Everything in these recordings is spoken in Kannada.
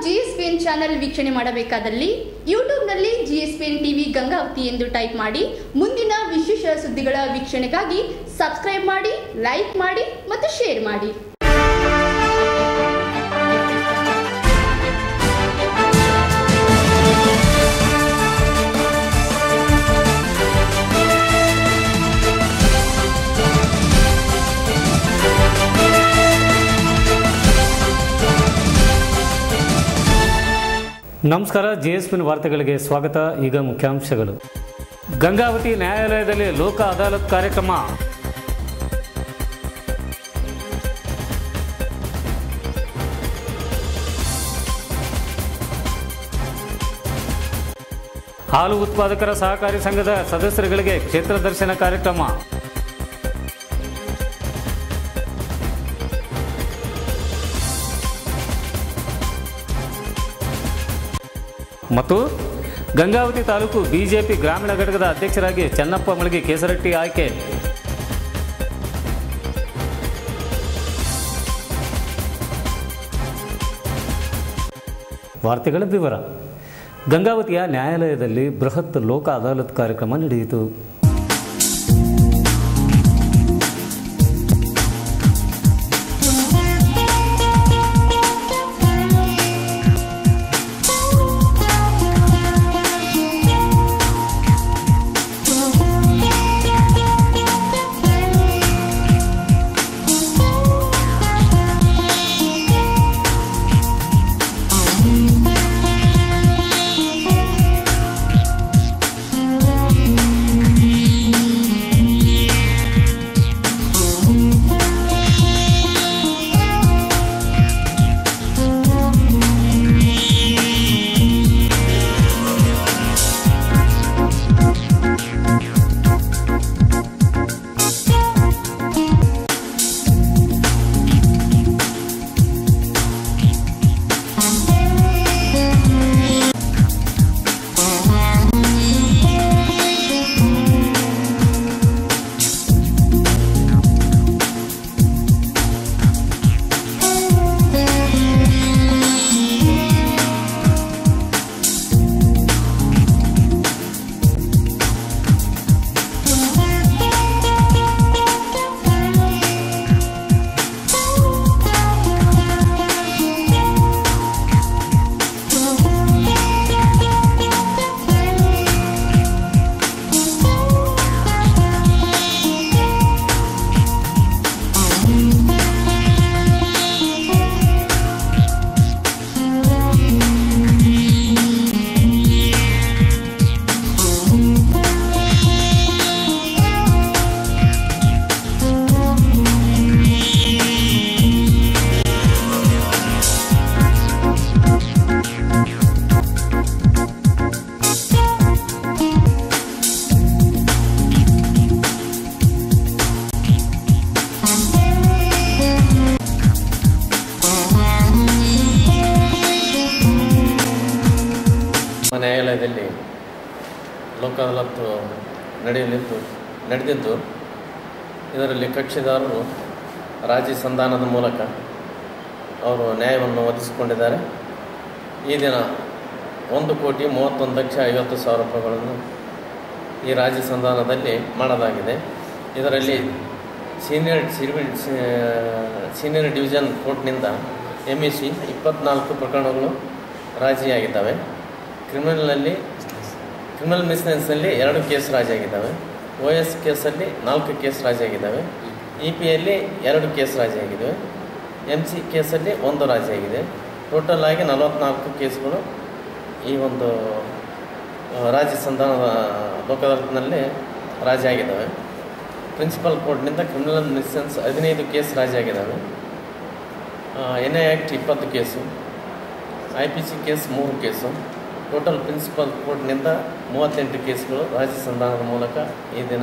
ಜಿಎಸ್ಪಿಎನ್ ಚಾನೆಲ್ ವೀಕ್ಷಣೆ ಮಾಡಬೇಕಾದಲ್ಲಿ ಯೂಟ್ಯೂಬ್ನಲ್ಲಿ ಜಿಎಸ್ಪಿಎನ್ ಟಿವಿ ಗಂಗಾವತಿ ಎಂದು ಟೈಪ್ ಮಾಡಿ ಮುಂದಿನ ವಿಶೇಷ ಸುದ್ದಿಗಳ ವೀಕ್ಷಣೆಗಾಗಿ ಸಬ್ಸ್ಕ್ರೈಬ್ ಮಾಡಿ ಲೈಕ್ ಮಾಡಿ ಮತ್ತು ಶೇರ್ ಮಾಡಿ ನಮಸ್ಕಾರ ಜಿ ಎಸ್ ಪಿನ್ ವಾರ್ತೆಗಳಿಗೆ ಸ್ವಾಗತ ಈಗ ಮುಖ್ಯಾಂಶಗಳು ಗಂಗಾವತಿ ನ್ಯಾಯಾಲಯದಲ್ಲಿ ಲೋಕ ಅದಾಲತ್ ಕಾರ್ಯಕ್ರಮ ಹಾಲು ಉತ್ಪಾದಕರ ಸಹಕಾರಿ ಸಂಘದ ಸದಸ್ಯರುಗಳಿಗೆ ಕ್ಷೇತ್ರ ದರ್ಶನ ಕಾರ್ಯಕ್ರಮ ಮತ್ತು ಗಂಗಾವತಿ ತಾಲೂಕು ಬಿಜೆಪಿ ಗ್ರಾಮೀಣ ಘಟಕದ ಅಧ್ಯಕ್ಷರಾಗಿ ಚೆನ್ನಪ್ಪ ಮಳಗಿ ಕೇಸರಟ್ಟಿ ಆಯ್ಕೆ ವಾರ್ತೆಗಳ ವಿವರ ಗಂಗಾವತಿಯ ನ್ಯಾಯಾಲಯದಲ್ಲಿ ಬೃಹತ್ ಲೋಕ ಅದಾಲತ್ ಕಾರ್ಯಕ್ರಮ ನಡೆಯಿತು ನಮ್ಮ ನ್ಯಾಯಾಲಯದಲ್ಲಿ ಲೋಕ ಅದಾಲತ್ತು ನಡೆಯಲಿದ್ದು ನಡೆದಿದ್ದು ಇದರಲ್ಲಿ ಕಕ್ಷಿದಾರರು ರಾಜಿ ಸಂಧಾನದ ಮೂಲಕ ಅವರು ನ್ಯಾಯವನ್ನು ಒದಗಿಸಿಕೊಂಡಿದ್ದಾರೆ ಈ ದಿನ ಒಂದು ಕೋಟಿ ಮೂವತ್ತೊಂದು ಲಕ್ಷ ಐವತ್ತು ಸಾವಿರ ರೂಪಾಯಿಗಳನ್ನು ಈ ರಾಜಿ ಸಂಧಾನದಲ್ಲಿ ಮಾಡಲಾಗಿದೆ ಇದರಲ್ಲಿ ಸೀನಿಯರ್ ಸಿವಿಲ್ ಸೀನಿಯರ್ ಡಿವಿಷನ್ ಕೋರ್ಟ್ನಿಂದ ಎಮ್ ಇ ಸಿ ಇಪ್ಪತ್ನಾಲ್ಕು ಪ್ರಕರಣಗಳು ರಾಜಿಯಾಗಿದ್ದಾವೆ ಕ್ರಿಮಿನಲ್ನಲ್ಲಿ ಕ್ರಿಮಿನಲ್ ಮಿಸ್ನೆನ್ಸ್ನಲ್ಲಿ ಎರಡು ಕೇಸ್ ರಾಜಿಯಾಗಿದ್ದಾವೆ ಒ ಎಸ್ ಕೇಸಲ್ಲಿ ನಾಲ್ಕು ಕೇಸ್ ರಾಜಿಯಾಗಿದ್ದಾವೆ ಇ ಪಿಯಲ್ಲಿ ಎರಡು ಕೇಸ್ ರಾಜಿಯಾಗಿದ್ದಾವೆ ಎಮ್ ಸಿ ಕೇಸಲ್ಲಿ ಒಂದು ರಾಜಿಯಾಗಿದೆ ಟೋಟಲ್ ಆಗಿ ನಲವತ್ನಾಲ್ಕು ಕೇಸ್ಗಳು ಈ ಒಂದು ಆ, ರಾಜ್ಯ ಸಂಧಾನದ ಲೋಕದಾಲತ್ನಲ್ಲಿ ರಾಜಿಯಾಗಿದ್ದಾವೆ ಪ್ರಿನ್ಸಿಪಲ್ ಕೋರ್ಟ್ನಿಂದ ಕ್ರಿಮಿನಲ್ ಮಿಸ್ಸೆನ್ಸ್ ಹದಿನೈದು ಕೇಸ್ ರಾಜಿಯಾಗಿದ್ದಾವೆ ಎನ್ ಐ ಆ್ಯಕ್ಟ್ ಇಪ್ಪತ್ತು case I P C case ಮೂರು ಕೇಸು ಟೋಟಲ್ ಪ್ರಿನ್ಸಿಪಲ್ ಕೋರ್ಟ್ನಿಂದ ಮೂವತ್ತೆಂಟು ಕೇಸ್ಗಳು ರಾಜ್ಯ ಸಂಧಾನದ ಮೂಲಕ ಈ ದಿನ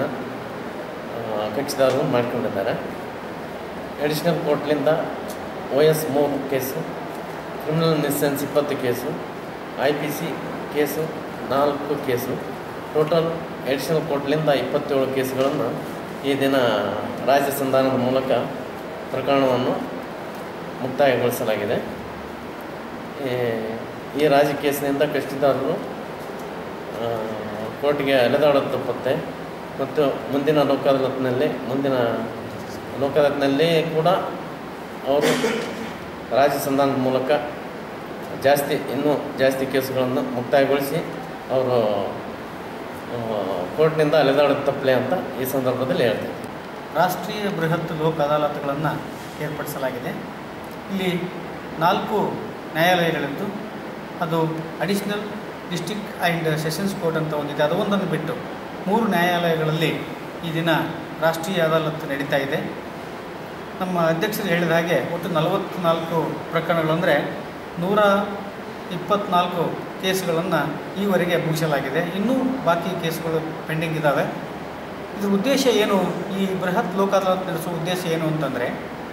ಆ, ಕಕ್ಷಿದಾರರು ಮಾಡ್ಕೊಂಡಿದ್ದಾರೆ ಅಡಿಷನಲ್ ಕೋರ್ಟ್ನಿಂದ ಒ ಎಸ್ ಮೂರು ಕೇಸು ಕ್ರಿಮಿನಲ್ ಮಿಸ್ಸೆನ್ಸ್ ಇಪ್ಪತ್ತು case I P C case ನಾಲ್ಕು ಕೇಸು ಟೋಟಲ್ ಅಡಿಷನಲ್ ಕೋರ್ಟ್ನಿಂದ ಇಪ್ಪತ್ತೇಳು ಕೇಸುಗಳನ್ನು ಈ ದಿನ ರಾಜ್ಯ ಸಂಧಾನದ ಮೂಲಕ ಪ್ರಕರಣವನ್ನು ಮುಕ್ತಾಯಗೊಳಿಸಲಾಗಿದೆ ಈ ಈ ರಾಜಿ ಕೇಸಿನಿಂದ ಕಕ್ಷಿದಾರರು ಆ, ಕೋರ್ಟ್ಗೆ ಅಲೆದಾಡೋದು ತಪ್ಪುತ್ತೆ ಮತ್ತು ಮುಂದಿನ ಲೋಕ ಅದಾಲತ್ನಲ್ಲಿ ಮುಂದಿನ ಲೋಕ ಅದಾಲತ್ನಲ್ಲಿ ಕೂಡ ಅವರು ರಾಜಿ ಸಂಧಾನದ ಮೂಲಕ ಜಾಸ್ತಿ ಇನ್ನೂ ಜಾಸ್ತಿ ಕೇಸುಗಳನ್ನು ಮುಕ್ತಾಯಗೊಳಿಸಿ ಅವರು ಆ, ಕೋರ್ಟ್ನಿಂದ ಅಲೆದಾಡೋದು ತಪ್ಪಲೆ ಅಂತ ಈ ಸಂದರ್ಭದಲ್ಲಿ ಹೇಳ್ತೀನಿ ರಾಷ್ಟ್ರೀಯ ಬೃಹತ್ ಲೋಕ ಅದಾಲತ್ಗಳನ್ನು ಏರ್ಪಡಿಸಲಾಗಿದೆ ಇಲ್ಲಿ ನಾಲ್ಕು ನ್ಯಾಯಾಲಯಗಳಿದ್ದು ಅದು additional district and sessions court ಅಂತ ಒಂದಿದೆ ಅದು ಒಂದನ್ನು ಬಿಟ್ಟು ಮೂರು ನ್ಯಾಯಾಲಯಗಳಲ್ಲಿ ಈ ದಿನ ರಾಷ್ಟ್ರೀಯ ಅದಾಲತ್ ನಡೀತಾ ಇದೆ ನಮ್ಮ ಅಧ್ಯಕ್ಷರು ಹೇಳಿದ ಹಾಗೆ ಒಟ್ಟು ನಲವತ್ತ್ನಾಲ್ಕು ಪ್ರಕರಣಗಳು ಅಂದರೆ ನೂರ ಇಪ್ಪತ್ನಾಲ್ಕು ಕೇಸುಗಳನ್ನು ಈವರೆಗೆ ಮುಗಿಸಲಾಗಿದೆ ಇನ್ನೂ ಬಾಕಿ ಕೇಸುಗಳು ಪೆಂಡಿಂಗ್ ಇದ್ದಾವೆ ಇದ್ರ ಉದ್ದೇಶ ಏನು ಈ ಬೃಹತ್ ಲೋಕ ಅದಾಲತ್ ನಡೆಸುವ ಉದ್ದೇಶ ಏನು ಅಂತಂದರೆ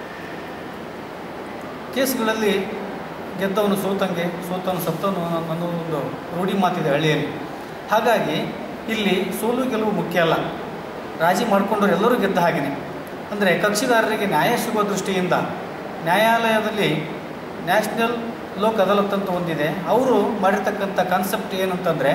ಕೇಸುಗಳಲ್ಲಿ ಗೆದ್ದವನು ಸೋತಂಗೆ ಸೋತವನು ಸತ್ತವನು ಅನ್ನೋ ಒಂದು ರೂಢಿ ಮಾತಿದೆ ಹಳ್ಳಿಯಲ್ಲಿ ಹಾಗಾಗಿ ಇಲ್ಲಿ ಸೋಲು ಗೆಲುವು ಮುಖ್ಯ ಅಲ್ಲ ರಾಜಿ ಮಾಡಿಕೊಂಡವ್ರು ಎಲ್ಲರೂ ಗೆದ್ದ ಹಾಗೆಯೇ ಅಂದರೆ ಕಕ್ಷಿದಾರರಿಗೆ ನ್ಯಾಯ ಸಿಗುವ ದೃಷ್ಟಿಯಿಂದ ನ್ಯಾಯಾಲಯದಲ್ಲಿ ನ್ಯಾಷನಲ್ ಲೋಕ್ ಅದಾಲತ್ ಅಂತ ಒಂದಿದೆ ಅವರು ಮಾಡಿರ್ತಕ್ಕಂಥ ಕಾನ್ಸೆಪ್ಟ್ ಏನಂತಂದರೆ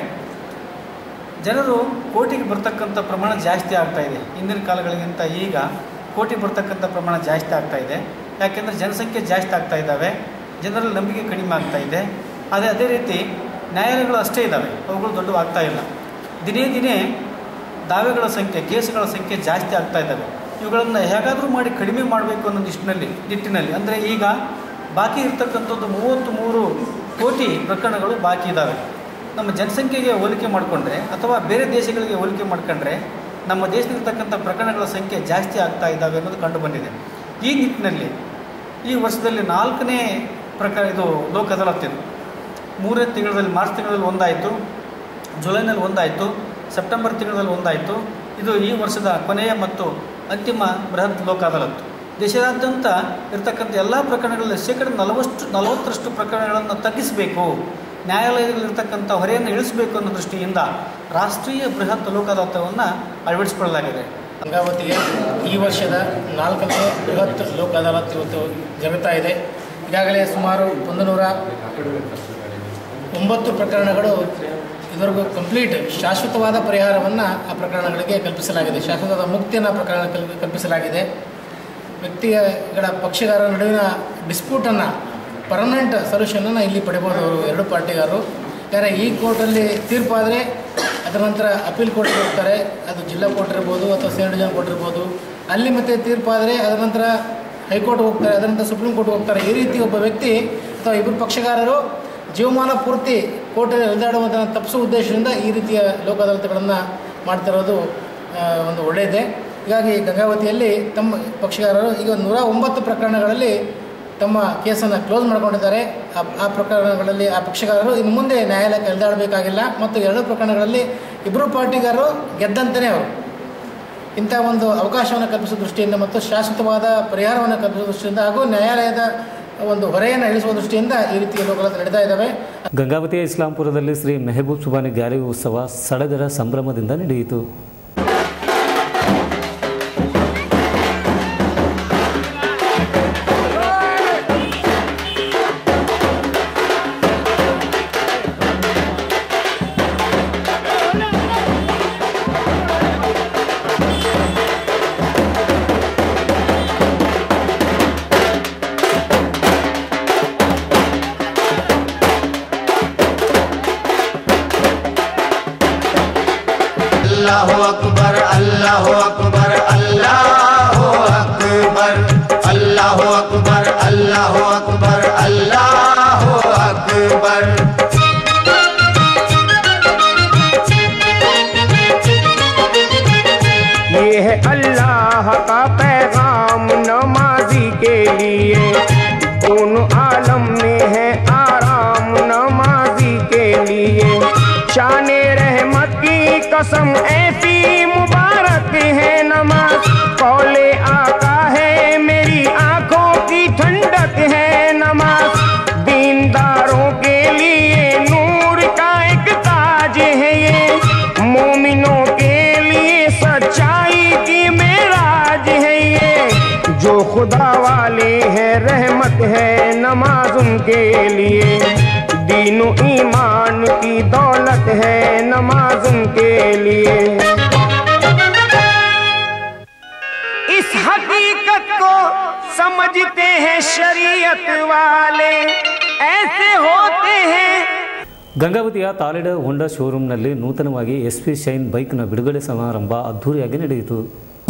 ಜನರು ಕೋಟಿಗೆ ಬರ್ತಕ್ಕಂಥ ಪ್ರಮಾಣ ಜಾಸ್ತಿ ಆಗ್ತಾ ಇದೆ ಹಿಂದಿನ ಕಾಲಗಳಿಗಿಂತ ಈಗ ಕೋಟಿಗೆ ಬರ್ತಕ್ಕಂಥ ಪ್ರಮಾಣ ಜಾಸ್ತಿ ಆಗ್ತಾ ಇದೆ ಯಾಕೆಂದರೆ ಜನಸಂಖ್ಯೆ ಜಾಸ್ತಿ ಆಗ್ತಾ ಇದ್ದಾವೆ ಜನರಲ್ಲಿ ನಂಬಿಕೆ ಕಡಿಮೆ ಆಗ್ತಾ ಇದೆ ಅದೇ ಅದೇ ರೀತಿ ನ್ಯಾಯಾಲಯಗಳು ಅಷ್ಟೇ ಇದ್ದಾವೆ ಅವುಗಳು ದೊಡ್ಡವಾಗ್ತಾ ಇಲ್ಲ ದಿನೇ ದಿನೇ ದಾವೆಗಳ ಸಂಖ್ಯೆ ಕೇಸುಗಳ ಸಂಖ್ಯೆ ಜಾಸ್ತಿ ಆಗ್ತಾ ಇದ್ದಾವೆ ಇವುಗಳನ್ನು ಹೇಗಾದರೂ ಮಾಡಿ ಕಡಿಮೆ ಮಾಡಬೇಕು ಅನ್ನೋ ನಿಟ್ಟಿನಲ್ಲಿ ನಿಟ್ಟಿನಲ್ಲಿ ಅಂದರೆ ಈಗ ಬಾಕಿ ಇರ್ತಕ್ಕಂಥದ್ದು ಮೂವತ್ತು ಮೂರು ಕೋಟಿ ಪ್ರಕರಣಗಳು ಬಾಕಿ ಇದ್ದಾವೆ ನಮ್ಮ ಜನಸಂಖ್ಯೆಗೆ ಹೋಲಿಕೆ ಮಾಡಿಕೊಂಡ್ರೆ ಅಥವಾ ಬೇರೆ ದೇಶಗಳಿಗೆ ಹೋಲಿಕೆ ಮಾಡ್ಕೊಂಡ್ರೆ ನಮ್ಮ ದೇಶದಲ್ಲಿರ್ತಕ್ಕಂಥ ಪ್ರಕರಣಗಳ ಸಂಖ್ಯೆ ಜಾಸ್ತಿ ಆಗ್ತಾ ಇದ್ದಾವೆ ಅನ್ನೋದು ಕಂಡು ಬಂದಿದೆ ಈ ನಿಟ್ಟಿನಲ್ಲಿ ಈ ವರ್ಷದಲ್ಲಿ ನಾಲ್ಕನೇ ಪ್ರಕಾರ ಇದು ಲೋಕ ಅದಾಲತ್ ಇದು ಮೂರನೇ ತಿಂಗಳಲ್ಲಿ ಮಾರ್ಚ್ ತಿಂಗಳಲ್ಲಿ ಒಂದಾಯಿತು ಜುಲೈನಲ್ಲಿ ಒಂದಾಯಿತು ಸೆಪ್ಟೆಂಬರ್ ತಿಂಗಳಲ್ಲಿ ಒಂದಾಯಿತು ಇದು ಈ ವರ್ಷದ ಕೊನೆಯ ಮತ್ತು ಅಂತಿಮ ಬೃಹತ್ ಲೋಕ ಅದಾಲತ್ ದೇಶದಾದ್ಯಂತ ಇರತಕ್ಕಂಥ ಎಲ್ಲ ಪ್ರಕರಣಗಳಲ್ಲಿ ಶೇಕಡ ನಲವಷ್ಟು ನಲವತ್ತರಷ್ಟು ಪ್ರಕರಣಗಳನ್ನು ತಗ್ಗಿಸಬೇಕು ನ್ಯಾಯಾಲಯದಲ್ಲಿರ್ತಕ್ಕಂಥ ಹೊರೆಯನ್ನು ಇಳಿಸಬೇಕು ಅನ್ನೋ ದೃಷ್ಟಿಯಿಂದ ರಾಷ್ಟ್ರೀಯ ಬೃಹತ್ ಲೋಕ ಅದಾಲತವನ್ನು ಅಳವಡಿಸಿಕೊಳ್ಳಲಾಗಿದೆ ಗಂಗಾವತಿಗೆ ಈ ವರ್ಷದ ನಾಲ್ಕನೇ ಬೃಹತ್ ಲೋಕ ಅದಾಲತ್ ಇವತ್ತು ಜರುಗ್ತಾ ಇದೆ ಈಗಾಗಲೇ ಸುಮಾರು ಒಂದು ನೂರ ಒಂಬತ್ತು ಪ್ರಕರಣಗಳು ಇದುವರೆಗೂ ಕಂಪ್ಲೀಟ್ ಶಾಶ್ವತವಾದ ಪರಿಹಾರವನ್ನು ಆ ಪ್ರಕರಣಗಳಿಗೆ ಕಲ್ಪಿಸಲಾಗಿದೆ ಶಾಶ್ವತವಾದ ಮುಕ್ತಿಯನ್ನು ಪ್ರಕರಣ ಕಲ್ ಕಲ್ಪಿಸಲಾಗಿದೆ ವ್ಯಕ್ತಿಗಳ ಪಕ್ಷಗಾರರ ನಡುವಿನ ಡಿಸ್ಪ್ಯೂಟನ್ನು ಪರ್ಮನೆಂಟ್ ಸೊಲ್ಯೂಷನನ್ನು ಇಲ್ಲಿ ಪಡಿಬೋದು ಅವರು ಎರಡು ಪಾರ್ಟಿಗಾರರು ಯಾಕಂದರೆ ಈ ಕೋರ್ಟಲ್ಲಿ ತೀರ್ಪಾದರೆ ಅದರ ನಂತರ ಅಪೀಲ್ ಕೋರ್ಟ್ಗೆ ಹೋಗ್ತಾರೆ ಅದು ಜಿಲ್ಲಾ ಕೋರ್ಟ್ ಇರ್ಬೋದು ಅಥವಾ ಸೇನ್ ಡಿವಿಷನ್ ಕೋರ್ಟ್ ಇರ್ಬೋದು ಅಲ್ಲಿ ಮತ್ತೆ ತೀರ್ಪಾದರೆ ಅದರ ನಂತರ ಹೈಕೋರ್ಟ್ ಹೋಗ್ತಾರೆ ಅದರ ನಂತರ ಸುಪ್ರೀಂ ಕೋರ್ಟ್ ಹೋಗ್ತಾರೆ ಈ ರೀತಿ ಒಬ್ಬ ವ್ಯಕ್ತಿ ಅಥವಾ ಇಬ್ಬರು ಪಕ್ಷಗಾರರು ಜೀವಮಾನ ಪೂರ್ತಿ ಕೋರ್ಟಲ್ಲಿ ಎಳೆದಾಡುವುದನ್ನು ತಪ್ಪಿಸುವ ಉದ್ದೇಶದಿಂದ ಈ ರೀತಿಯ ಲೋಕ ಅದಾಲತ್ಗಳನ್ನು ಮಾಡ್ತಿರೋದು ಆ, ಒಂದು ಒಳ್ಳೆಯದೇ ಹೀಗಾಗಿ ಗಂಗಾವತಿಯಲ್ಲಿ ತಮ್ಮ ಪಕ್ಷಗಾರರು ಈಗ ನೂರ ಒಂಬತ್ತು ಪ್ರಕರಣಗಳಲ್ಲಿ ತಮ್ಮ ಕೇಸನ್ನು ಕ್ಲೋಸ್ ಮಾಡ್ಕೊಂಡಿದ್ದಾರೆ ಆ ಆ ಪ್ರಕರಣಗಳಲ್ಲಿ ಆ ಪಕ್ಷಗಾರರು ಇನ್ನು ಮುಂದೆ ನ್ಯಾಯಾಲಯಕ್ಕೆ ಎಳೆದಾಡಬೇಕಾಗಿಲ್ಲ ಮತ್ತು ಎರಡು ಪ್ರಕರಣಗಳಲ್ಲಿ ಇಬ್ಬರು ಪಾರ್ಟಿಗಾರರು ಗೆದ್ದಂತೆಯೇ ಅವರು ಇಂಥ ಒಂದು ಅವಕಾಶವನ್ನು ಕಲ್ಪಿಸುವ ದೃಷ್ಟಿಯಿಂದ ಮತ್ತು ಶಾಶ್ವತವಾದ ಪರಿಹಾರವನ್ನು ಕಲ್ಪಿಸುವ ದೃಷ್ಟಿಯಿಂದ ಹಾಗೂ ನ್ಯಾಯಾಲಯದ ಒಂದು ಹೊರೆಯನ್ನು ಇಳಿಸುವ ದೃಷ್ಟಿಯಿಂದ ಈ ರೀತಿಯ ಲೋಕಗಳು ನಡೀತಾ ಇದ್ದಾವೆ ಗಂಗಾವತಿಯ ಇಸ್ಲಾಂಪುರದಲ್ಲಿ ಶ್ರೀ ಮೆಹಬೂಬ್ ಸುಬಾನಿ ಗ್ಯಾಲಿ ಉತ್ಸವ ಸಡಗರ ಸಂಭ್ರಮದಿಂದ ನಡೆಯಿತು अल्लाह अकबर अल्लाह अकबर अल्लाह अकबर अल्लाह अकबर अल्लाह अकबर अल्लाह अकबर ये है अल्लाह का पैगाम नमाजी के लिए दोनों आलम में है आराम नमाजी के लिए शान रहमत की कसम ऐसी मुबारक है नमाज कौले आका है मेरी आंखों की ठंडक है नमाज दीन ईमान की दौलत है नमाज उनके लिए इस हकीकत को समझते हैं शरीयत वाले ऐसे होते हैं ಗಂಗಾವತಿಯ ತಾಲಿಡ ಹೋಂಡಾ ಶೋರೂಮ್ನಲ್ಲಿ ನೂತನವಾಗಿ ಎಸ್ ಪಿ ಶೈನ್ ಬೈಕ್ನ ಬಿಡುಗಡೆ ಸಮಾರಂಭ ಅದ್ಧೂರಿಯಾಗಿ ನಡೆಯಿತು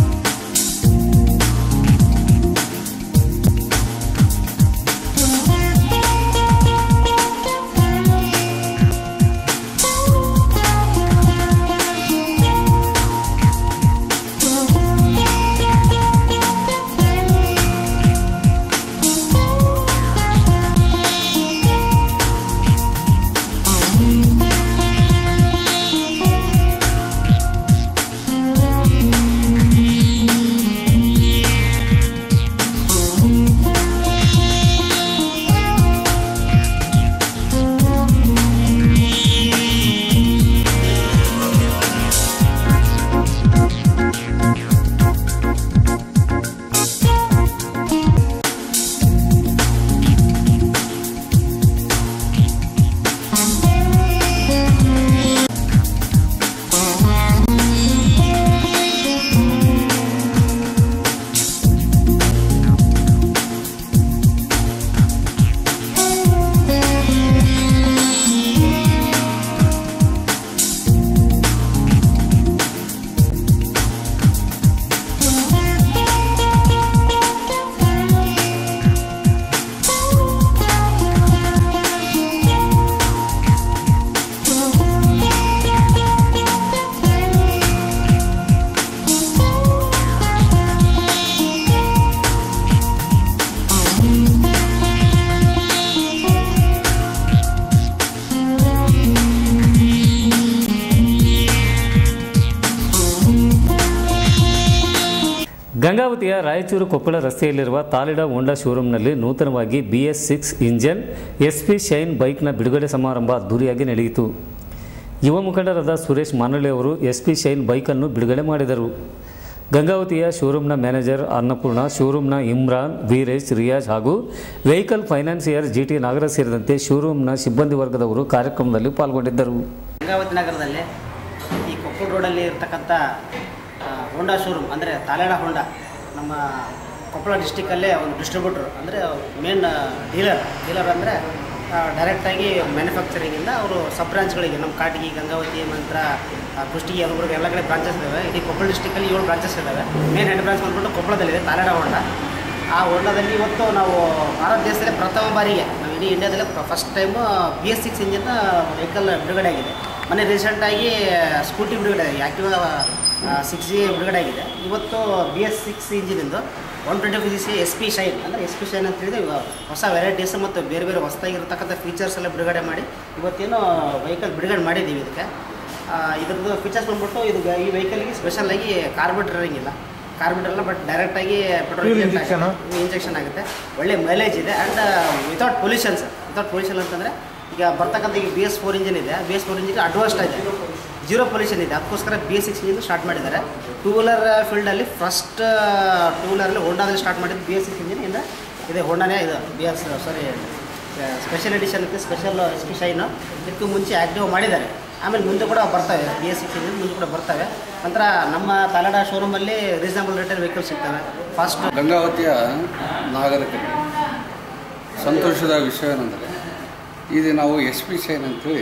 ಗಂಗಾವತಿಯ ರಾಯಚೂರು ಕೊಪ್ಪಳ ರಸ್ತೆಯಲ್ಲಿರುವ ತಾಲಿಡ ಹೋಂಡಾ ಶೋರೂಮ್ನಲ್ಲಿ ನೂತನವಾಗಿ B S six engine S P shine ಬೈಕ್ನ ಬಿಡುಗಡೆ ಸಮಾರಂಭ ಅದ್ದೂರಿಯಾಗಿ ನಡೆಯಿತು ಯುವ ಮುಖಂಡರಾದ ಸುರೇಶ್ ಮಾನಳ್ಳಿ ಅವರು ಎಸ್ ಪಿ ಶೈನ್ ಬೈಕನ್ನು ಬಿಡುಗಡೆ ಮಾಡಿದರು ಗಂಗಾವತಿಯ ಶೋರೂಮ್ನ ಮ್ಯಾನೇಜರ್ ಅನ್ನಪೂರ್ಣ ಶೋರೂಮ್ನ ಇಮ್ರಾನ್ ವೀರೇಶ್ ರಿಯಾಜ್ ಹಾಗೂ vehicle financier G T Nagaraj ಸೇರಿದಂತೆ ಶೋರೂಮ್ನ ಸಿಬ್ಬಂದಿ ವರ್ಗದವರು ಕಾರ್ಯಕ್ರಮದಲ್ಲಿ ಪಾಲ್ಗೊಂಡಿದ್ದರು ಗಂಗಾವತಿ ನಗರದಲ್ಲಿ ಈ ಕೊಪ್ಪಳ ರೋಡಲ್ಲಿ ಇರ್ತಕ್ಕಂಥ ಆ, ಹೋಂಡಾ ಶೋರೂಮ್ ಅಂದರೆ ತಾಲೇಡ ಹೋಂಡಾ ನಮ್ಮ ಕೊಪ್ಪಳ ಡಿಸ್ಟಿಕ್ಕಲ್ಲೇ ಒಂದು ಡಿಸ್ಟ್ರಿಬ್ಯೂಟರ್ ಅಂದರೆ ಮೇನ್ ಡೀಲರ್ ಡೀಲರ್ ಅಂದರೆ ಡೈರೆಕ್ಟಾಗಿ ಮ್ಯಾನುಫ್ಯಾಕ್ಚರಿಂಗಿಂದ ಅವರು ಸಬ್ ಬ್ರಾಂಚ್ಗಳಿಗೆ ನಮ್ಮ ಕಾಟಗಿ ಗಂಗಾವತಿ ಮಂತ್ರ ಆ, ಕುಷ್ಟಗಿ ಅನುಗುರ್ಗ ಎಲ್ಲ ಕಡೆ ಬ್ರಾಂಚಸ್ ಇದ್ದಾವೆ ಇಡೀ ಕೊಪ್ಪಳ ಡಿಸ್ಟಿಕಲ್ಲಿ ಏಳು ಬ್ರಾಂಚಸ್ ಇದ್ದಾವೆ ಮೇನ್ ಹೆಡ್ ಬ್ರಾಂಚ್ ಬಂದ್ಬಿಟ್ಟು ಕೊಪ್ಪಳದಲ್ಲಿದೆ ತಾಲೇಡ ಹೋಂಡಾ ಆ ಹೋಂಡಾದಲ್ಲಿ ಇವತ್ತು ನಾವು ಭಾರತ ದೇಶದಲ್ಲಿ ಪ್ರಥಮ ಬಾರಿಗೆ ನಾವು ಇಡೀ ಇಂಡಿಯಾದಲ್ಲೇ first time B S six engine vehicle ಬಿಡುಗಡೆ ಆಗಿದೆ ಮೊನ್ನೆ ರೀಸೆಂಟಾಗಿ ಸ್ಕೂಟಿ ಬಿಡುಗಡೆ ಆಗಿದೆ ಆ್ಯಕ್ಟಿವಾ ಸಿಕ್ಸ್ ಜಿ ಬಿಡುಗಡೆ ಆಗಿದೆ ಇವತ್ತು ಬಿ ಎಸ್ ಸಿಕ್ಸ್ ಇಂಜಿನಿಂದು one twenty five C S P shine ಅಂದರೆ ಎಸ್ ಪಿ ಶೈನ್ ಅಂತ ಹೇಳಿದ್ರೆ ಇವಾಗ ಹೊಸ ವೆರೈಟೀಸ್ ಮತ್ತು ಬೇರೆ ಬೇರೆ ಹೊಸದಾಗಿರ್ತಕ್ಕಂಥ ಫೀಚರ್ಸ್ ಎಲ್ಲ ಬಿಡುಗಡೆ ಮಾಡಿ ಇವತ್ತೇನು ವೆಹಿಕಲ್ ಬಿಡುಗಡೆ ಮಾಡಿದ್ದೀವಿ ಇದಕ್ಕೆ ಆ, ಇದ್ರದ್ದು ಫೀಚರ್ಸ್ ಬಂದ್ಬಿಟ್ಟು ಇದು ಗ- ಈ ವೆಹಿಕಲ್ಗೆ ಸ್ಪೆಷಲಾಗಿ ಕಾರ್ಬೋರೇಟರ್ ಇರಂಗಿಲ್ಲ ಕಾರ್ಬೋರೇಟರ್ ಎಲ್ಲ ಬಟ್ ಡೈರೆಕ್ಟಾಗಿ ಪೆಟ್ರೋಲ್ ಇಂಜೆಕ್ಷನ್ ಆಗುತ್ತೆ ಒಳ್ಳೆ ಮೈಲೇಜ್ ಇದೆ and without pollutions without pollution ಅಂತಂದರೆ ಈಗ ಬರ್ತಕ್ಕಂಥ ಈಗ ಬಿ ಎಸ್ ಫೋರ್ ಇಂಜಿನ್ ಇದೆ B S four engine advanced ಇದೆ ಜೀರೋ ಪೊಲ್ಯೂಷನ್ ಇದೆ ಅದಕ್ಕೋಸ್ಕರ B S six engine start ಮಾಡಿದ್ದಾರೆ ಟೂ ವೀಲರ್ ಫೀಲ್ಡಲ್ಲಿ ಫಸ್ಟ್ ಟೂ ವೀಲರಲ್ಲಿ ಹೋಂಡಾದಲ್ಲಿ ಸ್ಟಾರ್ಟ್ ಮಾಡಿದ್ದು ಬಿ ಎಸ್ ಸಿಕ್ಸ್ ಇಂಜಿನ್ ಇಂದ ಇದೆ ಹೋಂಡಾನೇ ಇದು B S sorry special edition ಇತ್ತು ಸ್ಪೆಷಲ್ ಎಸ್ ಪಿ ಶೈನು ಇದಕ್ಕೂ ಮುಂಚೆ ಆ್ಯಕ್ಟಿವ್ ಮಾಡಿದ್ದಾರೆ ಆಮೇಲೆ ಮುಂದೆ ಕೂಡ ಬರ್ತವೆ ಬಿ ಎಸ್ ಸಿಕ್ಸ್ ಇಂಜಿನ್ ಮುಂದೆ ಕೂಡ ಬರ್ತವೆ ನಂತರ ನಮ್ಮ ತಾಲಾಡ ಶೋರೂಮಲ್ಲಿ ರೀಸನಬಲ್ ರೇಟಲ್ಲಿ ವೆಹಿಕಲ್ ಸಿಗ್ತವೆ ಫಾಸ್ಟ್ ಗಂಗಾವತಿಯ ನಾಗರಿಕರಿಗೆ ಸಂತೋಷದ ವಿಷಯವೇನೆಂದರೆ ಇದು ನಾವು ಎಸ್ ಪಿ ಶೈನ್ ಅಂತೇಳಿ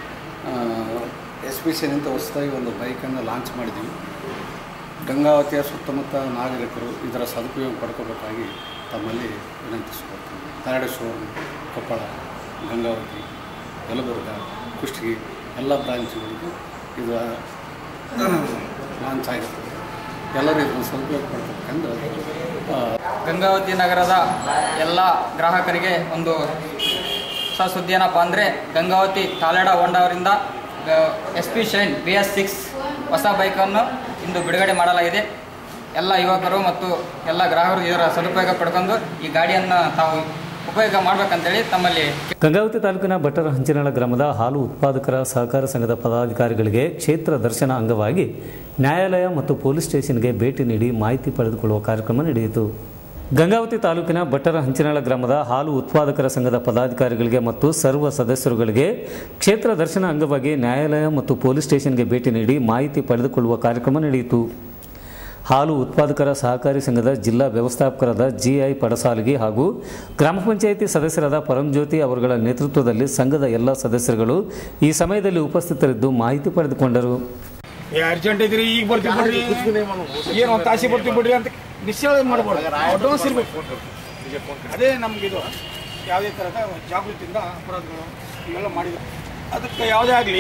ಎಸ್ ಪಿ ಶೈನ್ ಅಂತ ಹೊಸದಾಗಿ ಒಂದು ಬೈಕನ್ನು ಲಾಂಚ್ ಮಾಡಿದ್ದೀವಿ ಗಂಗಾವತಿಯ ಸುತ್ತಮುತ್ತ ನಾಗರಿಕರು ಇದರ ಸದುಪಯೋಗ ಪಡ್ಕೋಬೇಕಾಗಿ ತಮ್ಮಲ್ಲಿ ವಿನಂತಿಸಿಕೊಳ್ತೀನಿ ತಾರಡೆ ಶೋರೂಮ್ ಕೊಪ್ಪಳ ಗಂಗಾವತಿ ಯಲಬುರ್ಗ ಕುಷ್ಟಗಿ ಎಲ್ಲ ಬ್ರಾಂಚ್ಗಳಿಗೂ ಇದು ಲಾಂಚ್ ಆಗಿರ್ತದೆ ಎಲ್ಲರೂ ಇದನ್ನು ಸದುಪಯೋಗ ಪಡ್ಬೇಕಂದ್ರೆ ಆ, ಗಂಗಾವತಿ ನಗರದ ಎಲ್ಲ ಗ್ರಾಹಕರಿಗೆ ಒಂದು ಹೊಸ ಸುದ್ದಿ ಏನಪ್ಪ ಅಂದರೆ ಗಂಗಾವತಿ ತಾಲೇಡ ಹೋಂಡಾ ಅವರಿಂದ S P shine B S six ಹೊಸ ಬೈಕನ್ನು ಇಂದು ಬಿಡುಗಡೆ ಮಾಡಲಾಗಿದೆ ಎಲ್ಲ ಯುವಕರು ಮತ್ತು ಎಲ್ಲ ಗ್ರಾಹಕರು ಇದರ ಸದುಪಯೋಗ ಪಡ್ಕೊಂಡು ಈ ಗಾಡಿಯನ್ನು ತಾವು ಉಪಯೋಗ ಮಾಡಬೇಕಂತೇಳಿ ತಮ್ಮಲ್ಲಿ ಗಂಗಾವತಿ ತಾಲೂಕಿನ ಭಟ್ಟರ ಹಂಚಿನಾಳ ಗ್ರಾಮದ ಹಾಲು ಉತ್ಪಾದಕರ ಸಹಕಾರ ಸಂಘದ ಪದಾಧಿಕಾರಿಗಳಿಗೆ ಕ್ಷೇತ್ರ ದರ್ಶನ ಅಂಗವಾಗಿ ನ್ಯಾಯಾಲಯ ಮತ್ತು ಪೊಲೀಸ್ ಸ್ಟೇಷನ್ಗೆ ಭೇಟಿ ನೀಡಿ ಮಾಹಿತಿ ಪಡೆದುಕೊಳ್ಳುವ ಕಾರ್ಯಕ್ರಮ ನಡೆಯಿತು ಗಂಗಾವತಿ ತಾಲೂಕಿನ ಭಟ್ಟರ ಹಂಚಿನಾಳ ಗ್ರಾಮದ ಹಾಲು ಉತ್ಪಾದಕರ ಸಂಘದ ಪದಾಧಿಕಾರಿಗಳಿಗೆ ಮತ್ತು ಸರ್ವ ಸದಸ್ಯರುಗಳಿಗೆ ಕ್ಷೇತ್ರ ದರ್ಶನ ಅಂಗವಾಗಿ ನ್ಯಾಯಾಲಯ ಮತ್ತು ಪೊಲೀಸ್ ಸ್ಟೇಷನ್ಗೆ ಭೇಟಿ ನೀಡಿ ಮಾಹಿತಿ ಪಡೆದುಕೊಳ್ಳುವ ಕಾರ್ಯಕ್ರಮ ನಡೆಯಿತು ಹಾಲು ಉತ್ಪಾದಕರ ಸಹಕಾರಿ ಸಂಘದ ಜಿಲ್ಲಾ ವ್ಯವಸ್ಥಾಪಕರಾದ ಜಿಐ ಪಡಸಾಲಗಿ ಹಾಗೂ ಗ್ರಾಮ ಪಂಚಾಯಿತಿ ಸದಸ್ಯರಾದ ಪರಂಜ್ಯೋತಿ ಅವರುಗಳ ನೇತೃತ್ವದಲ್ಲಿ ಸಂಘದ ಎಲ್ಲ ಸದಸ್ಯರುಗಳು ಈ ಸಮಯದಲ್ಲಿ ಉಪಸ್ಥಿತರಿದ್ದು ಮಾಹಿತಿ ಪಡೆದುಕೊಂಡರು ಏ ಅರ್ಜೆಂಟ್ ಇದ್ರಿ ಈಗ ಬರ್ತೀವಿ ಬಿಡ್ರಿ ಏನು ಒಂದು ತಾಸಿ ಬರ್ತೀವಿ ಬಿಡ್ರಿ ಅಂತ ನಿಶ್ಚಯ ಮಾಡ್ಬಾರ್ದು ಅಡ್ವಾನ್ಸ್ ಇರಬೇಕು ಅದೇ ನಮಗಿದು ಯಾವುದೇ ಥರದ ಜಾಗೃತಿಯಿಂದ ಅಪರಾಧಗಳು ಇವೆಲ್ಲ ಮಾಡಿದ್ರು ಅದಕ್ಕೆ ಯಾವುದೇ ಆಗಲಿ